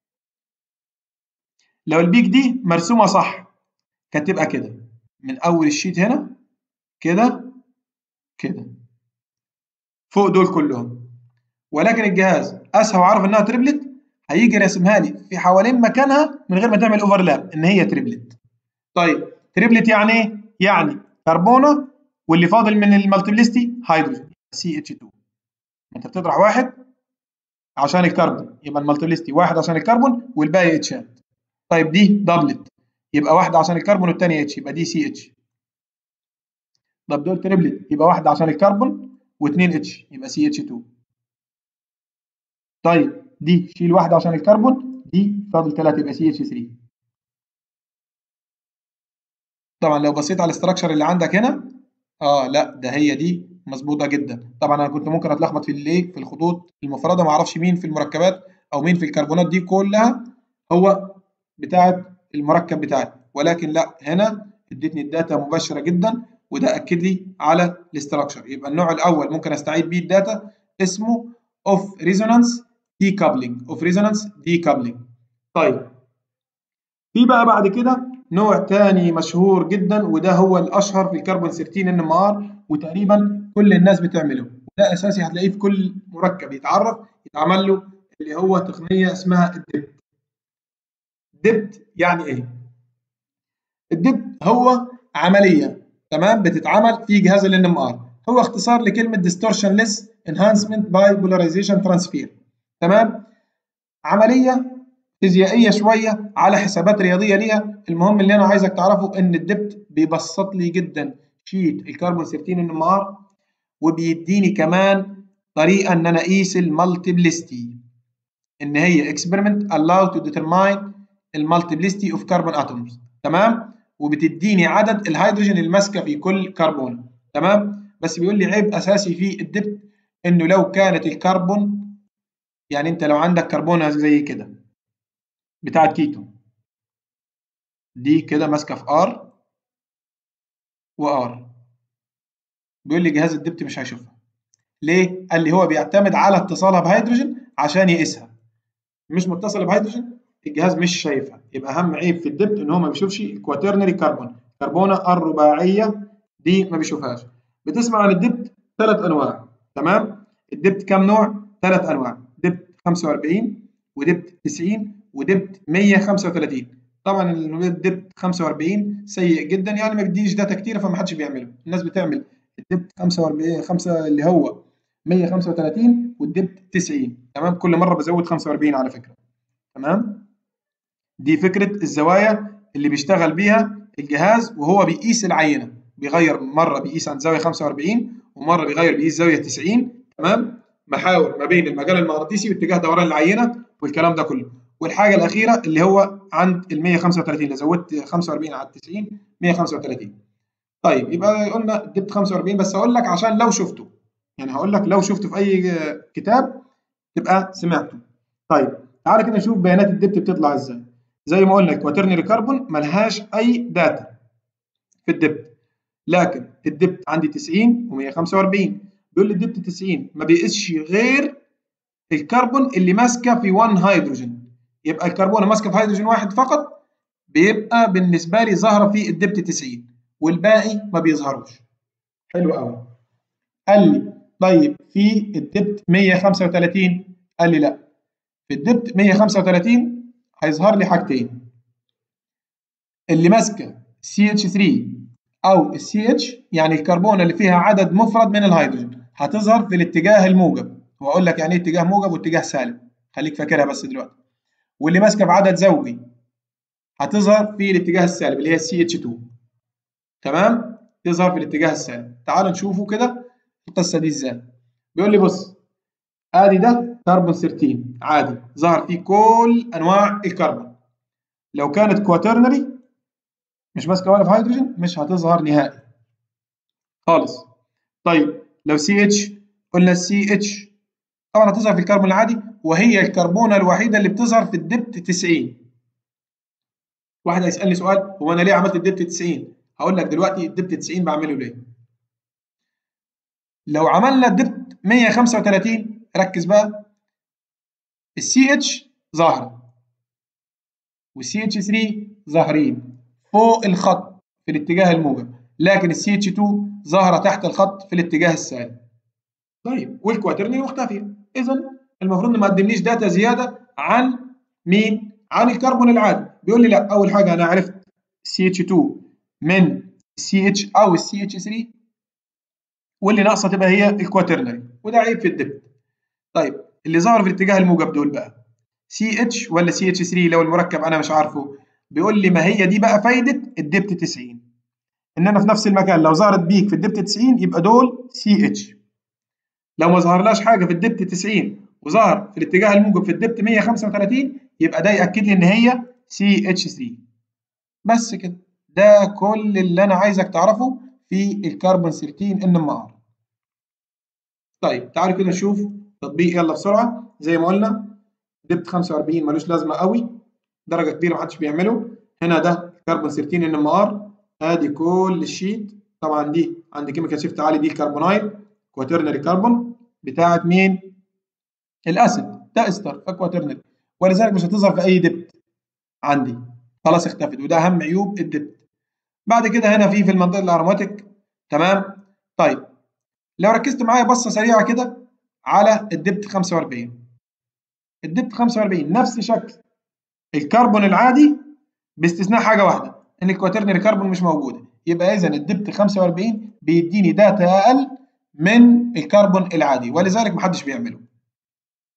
لو البيك دي مرسومه صح كانت تبقى كده من اول الشيت هنا كده كده فوق دول كلهم ولكن الجهاز اسهى وعرف انها تريبلت هيجي راسمها لي في حوالين مكانها من غير ما تعمل اوفرلاب ان هي تريبلت طيب تريبلت يعني ايه يعني كربونه واللي فاضل من المالتيبلستي هيدروجين سي اتش 2 انت بتطرح واحد عشان الكربون يبقى المالتيبلستي واحد عشان الكربون والباقي اتشات طيب دي دبلت يبقى واحده عشان الكربون والثانيه اتش يبقى دي سي اتش طب دول تريبلت يبقى واحده عشان الكربون واثنين اتش يبقى سي اتش 2 طيب دي شيل واحده عشان الكربون دي فاضل ثلاثه يبقى سي اتش 3 طبعا لو بصيت على الاستراكشر اللي عندك هنا اه لا ده هي دي مظبوطه جدا طبعا انا كنت ممكن اتلخبط في الايه في الخطوط المفرده ما اعرفش مين في المركبات او مين في الكربونات دي كلها هو بتاعه المركب بتاعي ولكن لا هنا ادتني الداتا مباشره جدا وده اكد لي على الاستراكشر يبقى النوع الاول ممكن استعيد بيه الداتا اسمه اوف ريزونانس دي كابلنج اوف ريزونانس دي كابلنج طيب في بقى بعد كده نوع تاني مشهور جدا وده هو الاشهر في الكربون 13 ان ام ار وتقريبا كل الناس بتعمله وده اساسي هتلاقيه في كل مركب يتعرف يتعمل له اللي هو تقنيه اسمها الدبت دبت يعني ايه الدبت هو عمليه تمام بتتعمل في جهاز ال ام ار هو اختصار لكلمه distortionless enhancement by polarization transfer تمام عمليه فيزيائيه شويه على حسابات رياضيه ليها المهم اللي انا عايزك تعرفه ان الدبت بيبسط لي جدا شيت الكربون 13 ان ام ار وبيديني كمان طريقه ان انا اقيس المالتيبلستي ان هي اكسبيرمنت allow to determine المالتيبلستي اوف كربون اتومز تمام وبتديني عدد الهيدروجين الماسكه في كل كربون تمام بس بيقول لي عيب اساسي في الدبت انه لو كانت الكربون يعني انت لو عندك كربونه زي كده بتاعت كيتو دي كده ماسكه في ار وار بيقول لي جهاز الدبت مش هيشوفها ليه؟ قال لي هو بيعتمد على اتصالها بهيدروجين عشان يقيسها مش متصله بهيدروجين الجهاز مش شايفها يبقى اهم عيب في الدبت ان هو ما بيشوفش الكواترنري كربون كربونه الرباعيه دي ما بيشوفهاش بتسمع عن الدبت ثلاث انواع تمام الدبت كام نوع ثلاث انواع دبت 45 ودبت 90 ودبت 135 طبعا الدبت 45 سيء جدا يعني ما بيديش داتا كتير فما حدش بيعمله الناس بتعمل الدبت 45 5 اللي هو 135 والدبت 90 تمام كل مره بزود 45 على فكره تمام دي فكره الزوايا اللي بيشتغل بيها الجهاز وهو بيقيس العينه بيغير مره بيقيس عند زاويه 45 ومره بيغير بيقيس زاويه 90 تمام محاور ما بين المجال المغناطيسي واتجاه دوران العينه والكلام ده كله والحاجه الاخيره اللي هو عند ال 135 اللي زودت 45 على 90 135 طيب يبقى قلنا جبت 45 بس هقول لك عشان لو شفته يعني هقول لك لو شفته في اي كتاب تبقى سمعته طيب تعالى كده نشوف بيانات الدبت بتطلع ازاي زي ما قلنا الكواترنري كربون ملهاش اي داتا في الدبت لكن الدبت عندي 90 و145 بيقول لي الدبت 90 ما بيقيسش غير الكربون اللي ماسكه في 1 هيدروجين يبقى الكربونه ماسكه في هيدروجين واحد فقط بيبقى بالنسبه لي ظاهره في الدبت 90 والباقي ما بيظهروش حلو قوي قال لي طيب في الدبت 135 قال لي لا في الدبت 135 هيظهر لي حاجتين اللي ماسكه CH3 او السي اتش يعني الكربونه اللي فيها عدد مفرد من الهيدروجين هتظهر في الاتجاه الموجب واقول لك يعني ايه اتجاه موجب واتجاه سالب خليك فاكرها بس دلوقتي واللي ماسكه بعدد زوجي هتظهر في الاتجاه السالب اللي هي السي اتش 2 تمام تظهر في الاتجاه السالب تعالوا نشوفوا كده القصه دي ازاي بيقول لي بص ادي ده كربون 13 عادي ظهر فيه كل انواع الكربون لو كانت كواترنري مش ماسكه ولا في هيدروجين مش هتظهر نهائي خالص طيب لو سي اتش قلنا السي اتش طبعا هتظهر في الكربون العادي وهي الكربونه الوحيده اللي بتظهر في الدبت 90 واحد هيسالني سؤال هو انا ليه عملت الدبت 90 هقول لك دلوقتي الدبت 90 بعمله ليه لو عملنا الدبت 135 ركز بقى السي اتش ظاهره والسي اتش 3 ظاهرين فوق الخط في الاتجاه الموجب لكن السي اتش 2 ظاهره تحت الخط في الاتجاه السالب طيب والكواترني مختفيه اذا المفروض ما قدمليش داتا زياده عن مين عن الكربون العادي بيقول لي لا اول حاجه انا عرفت سي اتش 2 من السي اتش او السي اتش 3 واللي ناقصه تبقى هي الكواترنري وده عيب في الدبت طيب اللي ظهر في الاتجاه الموجب دول بقى سي اتش ولا سي اتش 3 لو المركب انا مش عارفه بيقول لي ما هي دي بقى فايده الدبت 90 ان انا في نفس المكان لو ظهرت بيك في الدبت 90 يبقى دول سي اتش لو ما ظهرلاش حاجه في الدبت 90 وظهر في الاتجاه الموجب في الدبت 135 يبقى ده ياكد لي ان هي سي اتش 3 بس كده ده كل اللي انا عايزك تعرفه في الكربون 13 ان ام ار طيب تعالوا كده نشوف تطبيق يلا بسرعه زي ما قلنا دبت 45 ملوش لازمه قوي درجه كبيره محدش بيعمله هنا ده كربون 13 ان ام ار ادي كل الشيت طبعا دي عند كيميكال شيفت عالي دي الكربونايل كواترنري كربون بتاعت مين الاسيد ده استر فكواترنري ولذلك مش هتظهر في اي دبت عندي خلاص اختفت وده اهم عيوب الدبت بعد كده هنا في في المنطقه الاروماتيك تمام طيب لو ركزت معايا بصه سريعه كده على الدبت 45 الدبت 45 نفس شكل الكربون العادي باستثناء حاجه واحده ان الكواترنري كربون مش موجوده يبقى اذا الدبت 45 بيديني داتا اقل من الكربون العادي ولذلك محدش بيعمله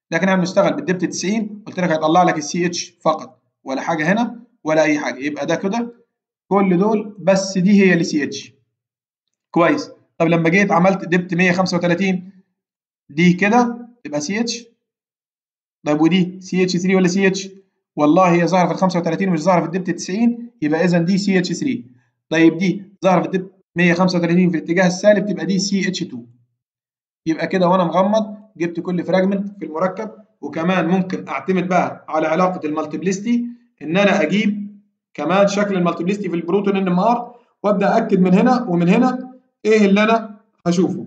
لكن احنا بنشتغل بالدبت 90 قلت لك هيطلع لك السي اتش فقط ولا حاجه هنا ولا اي حاجه يبقى ده كده كل دول بس دي هي اللي سي اتش كويس طب لما جيت عملت دبت 135 دي كده تبقى سي اتش طيب ودي سي اتش 3 ولا سي اتش والله هي ظاهره في ال 35 ومش ظاهره في الدبت 90 يبقى اذا دي سي اتش 3 طيب دي ظاهره في الدبت 135 في الاتجاه السالب تبقى دي سي اتش 2 يبقى كده وانا مغمض جبت كل فراجمنت في المركب وكمان ممكن اعتمد بقى على علاقه المالتيبليستي ان انا اجيب كمان شكل المالتيبليستي في البروتون ان ام ار وابدا اكد من هنا ومن هنا ايه اللي انا هشوفه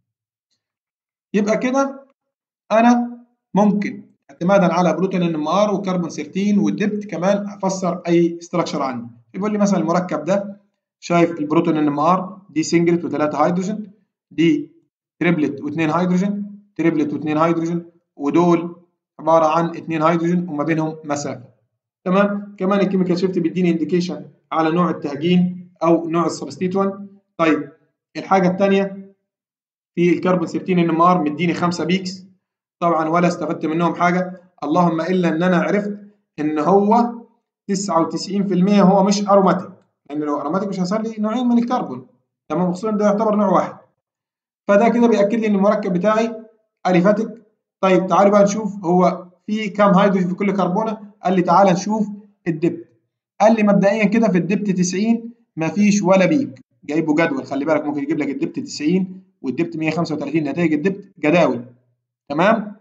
يبقى كده انا ممكن اعتمادا على بروتون ان ام ار وكربون 13 والدبت كمان افسر اي ستراكشر عندي يقول لي مثلا المركب ده شايف البروتون ان ام ار دي سنجلت وثلاثه هيدروجين دي تريبلت واثنين هيدروجين تريبلت واثنين هيدروجين ودول عباره عن اثنين هيدروجين وما بينهم مسافه تمام كمان الكيميكال شيفت بيديني انديكيشن على نوع التهجين او نوع السبستيتوان طيب الحاجه الثانيه في الكربون 13 ان ام ار مديني 5 بيكس طبعا ولا استفدت منهم حاجه اللهم الا ان انا عرفت ان هو 99% هو مش اروماتيك لان لو اروماتيك مش هيصير لي نوعين من الكربون تمام خصوصا ده يعتبر نوع واحد فده كده بياكد لي ان المركب بتاعي اليفاتيك طيب تعالوا بقى نشوف هو في كام هيدروجين في كل كربونه قال لي تعالى نشوف الدبت قال لي مبدئيا كده في الدبت 90 مفيش ولا بيك جايبه جدول خلي بالك ممكن يجيب لك الدبت 90 والدبت 135 نتائج الدبت جداول تمام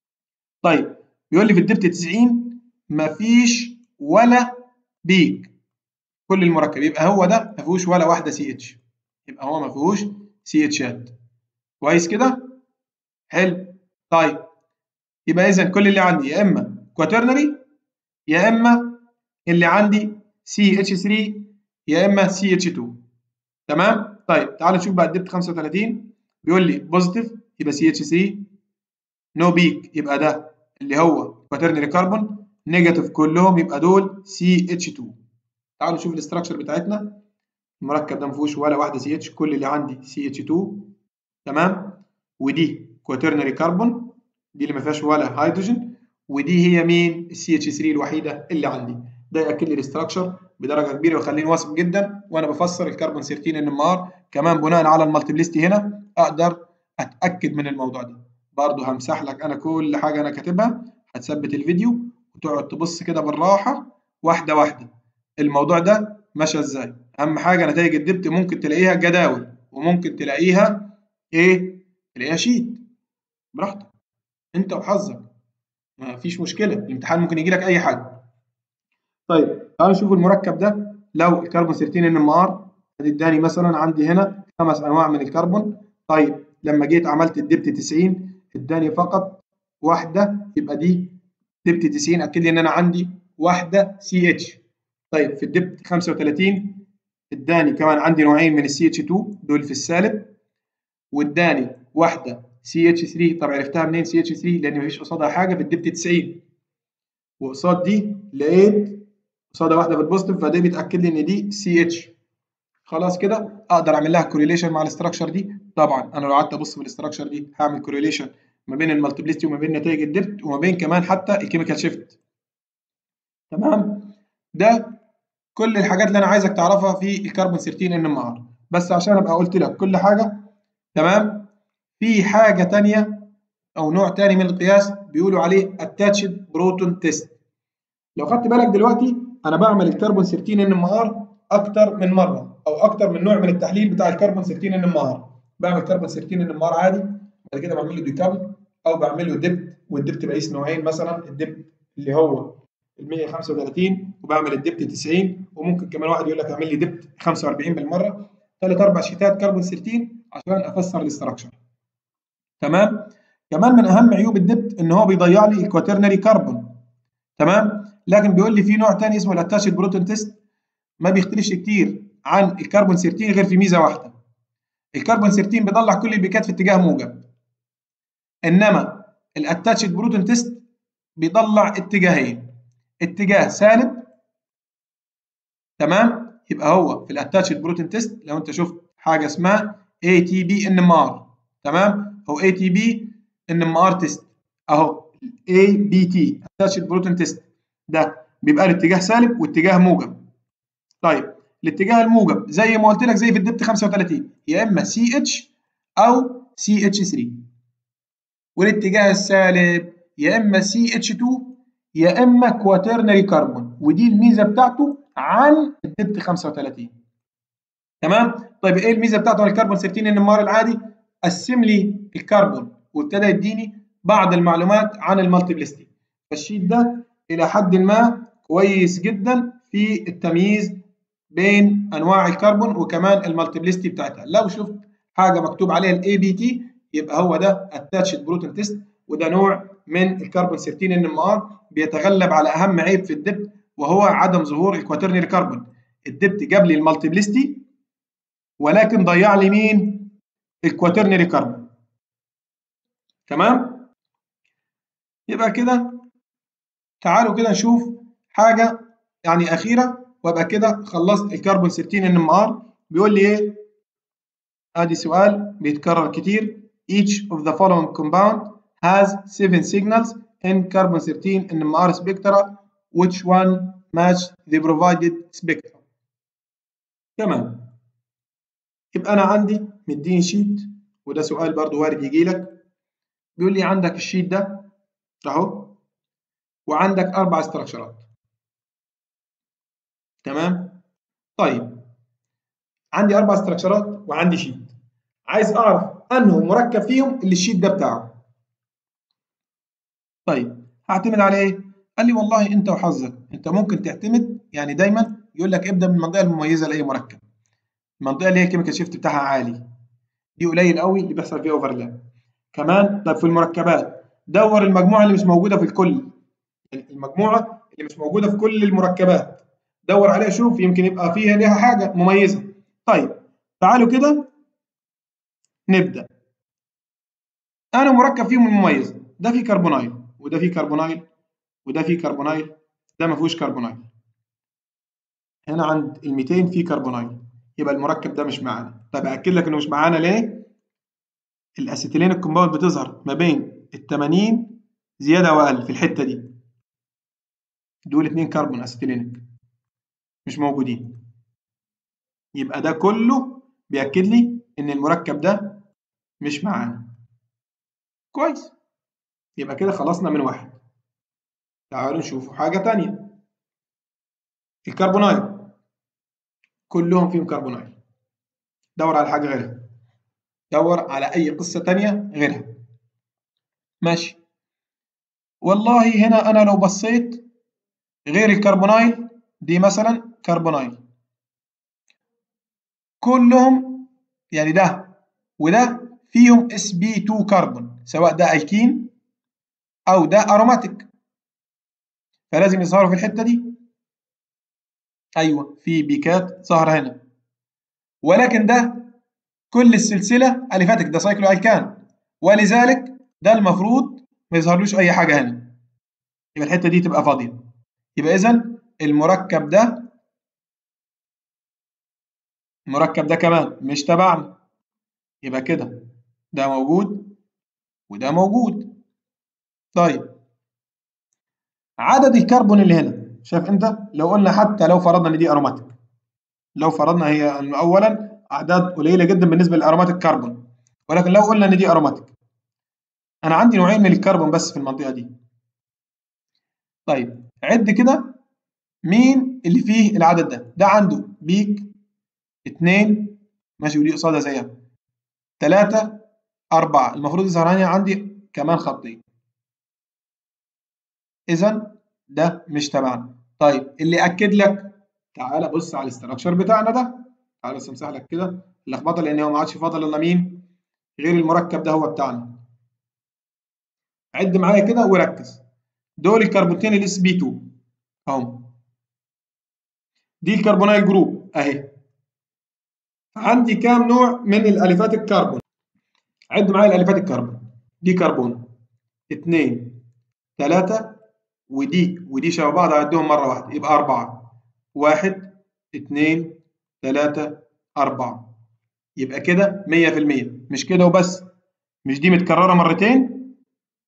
طيب بيقول لي في الدبت 90 مفيش ولا بيك كل المركب يبقى هو ده ما فيهوش ولا واحده سي اتش يبقى هو ما فيهوش سي اتشات كويس كده حلو طيب يبقى اذا كل اللي عندي يا اما كواترنري يا اما اللي عندي سي اتش 3 يا اما سي اتش 2 تمام طيب تعالوا نشوف بقى الدبت 35 بيقول لي بوزيتيف يبقى سي اتش 3 نو بيك يبقى ده اللي هو كواترنري كربون نيجاتيف كلهم يبقى دول سي اتش 2 تعالوا نشوف الاستراكشر بتاعتنا المركب ده ما فيهوش ولا واحده سي اتش كل اللي عندي سي اتش 2 تمام ودي كواترنري كربون دي اللي ما فيهاش ولا هيدروجين ودي هي مين السي اتش 3 الوحيده اللي عندي ده ياكد لي الاستراكشر بدرجه كبيره ويخليني واثق جدا وانا بفسر الكربون 13 ان ام ار كمان بناء على المالتيبليستي هنا اقدر اتاكد من الموضوع ده برضه همسح لك انا كل حاجه انا كاتبها هتثبت الفيديو وتقعد تبص كده بالراحه واحده واحده الموضوع ده ماشي ازاي اهم حاجه نتائج الدبت ممكن تلاقيها جداول وممكن تلاقيها ايه تلاقيها شيت براحتك انت وحظك ما فيش مشكله الامتحان ممكن يجي لك اي حاجه طيب تعالوا نشوف المركب ده لو الكربون 13 ان ام ار اداني مثلا عندي هنا خمس انواع من الكربون طيب لما جيت عملت الدبت 90 اداني فقط واحده يبقى دي دبت 90 اكد لي ان انا عندي واحده سي اتش طيب في الدبت 35 اداني كمان عندي نوعين من السي اتش 2 دول في السالب واداني واحده سي اتش 3 طب عرفتها منين سي اتش 3 لان مفيش قصادها حاجه في الدبت 90 وقصاد دي لقيت قصادها واحده في البوزيتيف فده بيتاكد لي ان دي سي اتش خلاص كده اقدر اعمل لها كوريليشن مع الاستراكشر دي طبعا انا لو قعدت ابص في الاستراكشر دي هعمل كوريليشن ما بين المالتيبليستي وما بين نتائج الدبت وما بين كمان حتى الكيميكال شيفت تمام ده كل الحاجات اللي انا عايزك تعرفها في الكربون 13 ان ام ار بس عشان ابقى قلت لك كل حاجه تمام في حاجه تانية او نوع تاني من القياس بيقولوا عليه اتاتشد بروتون تيست لو خدت بالك دلوقتي انا بعمل الكربون 13 ان ام ار اكتر من مره او اكتر من نوع من التحليل بتاع الكربون 13 ان ام ار بعمل كربون 13 ان ام ار عادي بعد كده بعمل له ديكابل او بعمل له دبت والدبت بقيس نوعين مثلا الدبت اللي هو ال 135 وبعمل الدبت 90 وممكن كمان واحد يقول لك اعمل لي دبت 45 بالمره ثلاث اربع شيتات كربون 13 عشان افسر الاستراكشر تمام كمان من اهم عيوب الدبت ان هو بيضيع لي الكواترنري كربون تمام لكن بيقول لي في نوع ثاني اسمه الاتاشد بروتون تيست ما بيختلفش كتير عن الكربون 13 غير في ميزه واحده الكربون 13 بيطلع كل البيكات في اتجاه موجب انما الاتاتشد بروتون تيست بيطلع اتجاهين اتجاه سالب تمام يبقى هو في الاتاتشد بروتون تيست لو انت شفت حاجه اسمها اي تي بي ان ام ار تمام او اي تي بي ان ام ار تيست اهو اي بي تي اتاتشد بروتون تيست ده بيبقى الاتجاه سالب واتجاه موجب طيب الاتجاه الموجب زي ما قلت لك زي في الدبت 35 يا اما سي اتش او سي اتش 3 والاتجاه السالب يا اما سي اتش 2 يا اما كواترنري كربون ودي الميزه بتاعته عن الدبت 35 تمام طيب ايه الميزه بتاعته عن الكربون 13 ان ام ار العادي قسم لي الكربون وابتدى يديني بعض المعلومات عن المالتيبلستي فالشيت ده الى حد ما كويس جدا في التمييز بين انواع الكربون وكمان المالتيبلستي بتاعتها لو شفت حاجه مكتوب عليها الاي بي تي يبقى هو ده اتاتشد بروتون تيست وده نوع من الكربون 13 ان ام ار بيتغلب على اهم عيب في الدبت وهو عدم ظهور الكواترنري كربون الدبت جاب لي المالتيبلستي ولكن ضيع لي مين الكواترنري كربون تمام يبقى كده تعالوا كده نشوف حاجه يعني اخيره وابقى كده خلصت الكربون 13 ان ام ار بيقول لي ايه ادي سؤال بيتكرر كتير each of the following compound has seven signals in carbon 13 NMR spectra which one match the provided spectrum تمام يبقى انا عندي مديني شيت وده سؤال برضو وارد يجي لك بيقول لي عندك الشيت ده اهو وعندك اربع استراكشرات تمام طيب عندي اربع استراكشرات وعندي شيت عايز اعرف انه مركب فيهم اللي الشيت ده بتاعه طيب هعتمد على ايه قال لي والله انت وحظك انت ممكن تعتمد يعني دايما يقول لك ابدا من المنطقه المميزه لاي مركب المنطقه اللي هي الكيميكال شيفت بتاعها عالي دي قليل قوي اللي بيحصل فيها اوفرلاب كمان طب في المركبات دور المجموعه اللي مش موجوده في الكل المجموعه اللي مش موجوده في كل المركبات دور عليها شوف يمكن يبقى فيها ليها حاجه مميزه طيب تعالوا كده نبدا انا مركب فيهم المميز ده فيه كربونايل وده فيه كربونايل وده فيه كربونايل ده ما فيهوش كربونايل هنا عند ال 200 فيه كربونايل يبقى المركب ده مش معانا طب اكد لك انه مش معانا ليه الاسيتيلين الكومباوند بتظهر ما بين ال 80 زياده واقل في الحته دي دول اتنين كربون اسيتيلينيك مش موجودين يبقى ده كله بيأكد لي ان المركب ده مش معانا كويس يبقى كده خلصنا من واحد تعالوا نشوف حاجة تانية الكربونايل كلهم فيهم كربونايل دور على حاجة غيرها دور على أي قصة تانية غيرها ماشي والله هنا أنا لو بصيت غير الكربونايل دي مثلا كربونايل كلهم يعني ده وده فيهم اس بي 2 كربون سواء ده الكين او ده اروماتيك فلازم يظهروا في الحته دي ايوه في بيكات ظاهره هنا ولكن ده كل السلسله اليفاتيك ده سايكلو الكان ولذلك ده المفروض ما يظهرلوش اي حاجه هنا يبقى الحته دي تبقى فاضيه يبقى اذا المركب ده المركب ده كمان مش تبعنا يبقى كده ده موجود وده موجود طيب عدد الكربون اللي هنا شايف انت لو قلنا حتى لو فرضنا ان دي اروماتيك لو فرضنا هي اولا اعداد قليله جدا بالنسبه للاروماتيك كربون ولكن لو قلنا ان دي اروماتيك انا عندي نوعين من الكربون بس في المنطقه دي طيب عد كده مين اللي فيه العدد ده ده عنده بيك اتنين ماشي ودي قصادها زيها تلاتة أربعة المفروض يظهر هنا عندي كمان خطين إذا ده مش تبعنا طيب اللي أكد لك تعالى بص على الاستراكشر بتاعنا ده تعالى بس امسح لك كده اللخبطة لأن هو ما عادش فاضل إلا مين غير المركب ده هو بتاعنا عد معايا كده وركز دول الكربونتين الاس بي 2 اهم دي الكربونايل جروب اهي عندي كام نوع من الاليفات الكربون عد معايا الاليفات الكربون دي كربون اتنين تلاتة ودي ودي شبه بعض اعدهم مرة واحدة يبقى أربعة واحد اتنين تلاتة أربعة يبقى كده مية في المية مش كده وبس مش دي متكررة مرتين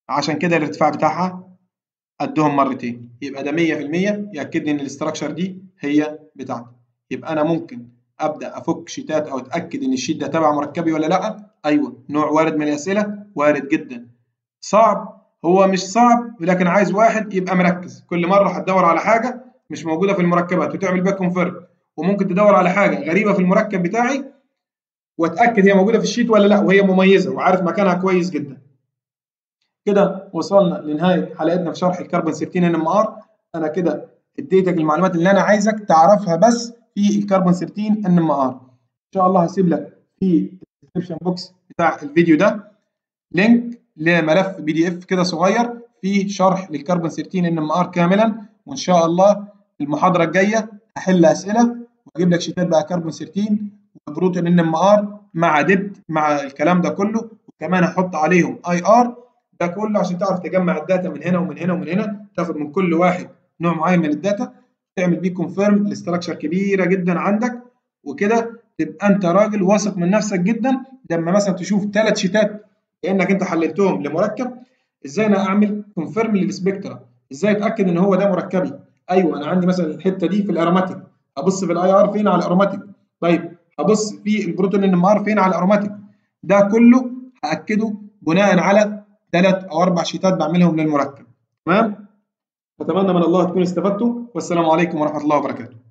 عشان كده الارتفاع بتاعها قدهم مرتين يبقى ده 100% ياكد لي ان الاستراكشر دي هي بتاعتي يبقى انا ممكن ابدا افك شيتات او اتاكد ان الشيت ده تبع مركبي ولا لا ايوه نوع وارد من الاسئله وارد جدا صعب هو مش صعب لكن عايز واحد يبقى مركز كل مره هتدور على حاجه مش موجوده في المركبات وتعمل بيها كونفيرم وممكن تدور على حاجه غريبه في المركب بتاعي واتاكد هي موجوده في الشيت ولا لا وهي مميزه وعارف مكانها كويس جدا كده وصلنا لنهايه حلقتنا في شرح الكربون 13 ان ام ار انا كده اديتك المعلومات اللي انا عايزك تعرفها بس في الكربون 13 ان ام ار ان شاء الله هسيب لك في الديسكربشن بوكس بتاع الفيديو ده لينك لملف بي دي اف كده صغير فيه شرح للكربون 13 ان ام ار كاملا وان شاء الله المحاضره الجايه هحل اسئله واجيب لك شيتات بقى كربون 13 وبروتين ان ام ار مع دبت مع الكلام ده كله وكمان هحط عليهم اي ار ده كله عشان تعرف تجمع الداتا من هنا ومن هنا ومن هنا تاخد من كل واحد نوع معين من الداتا تعمل بيه كونفيرم لاستراكشر كبيره جدا عندك وكده تبقى انت راجل واثق من نفسك جدا لما مثلا تشوف ثلاث شيتات كانك انت حللتهم لمركب ازاي انا اعمل كونفيرم للسبكترا ازاي اتاكد ان هو ده مركبي ايوه انا عندي مثلا الحته دي في الاروماتيك ابص في الاي ار فين على الاروماتيك طيب هبص في البروتون ان ام ار فين على الاروماتيك ده كله هاكده بناء على ثلاث او اربع شيتات بعملهم للمركب تمام اتمنى من الله تكونوا استفدتوا والسلام عليكم ورحمه الله وبركاته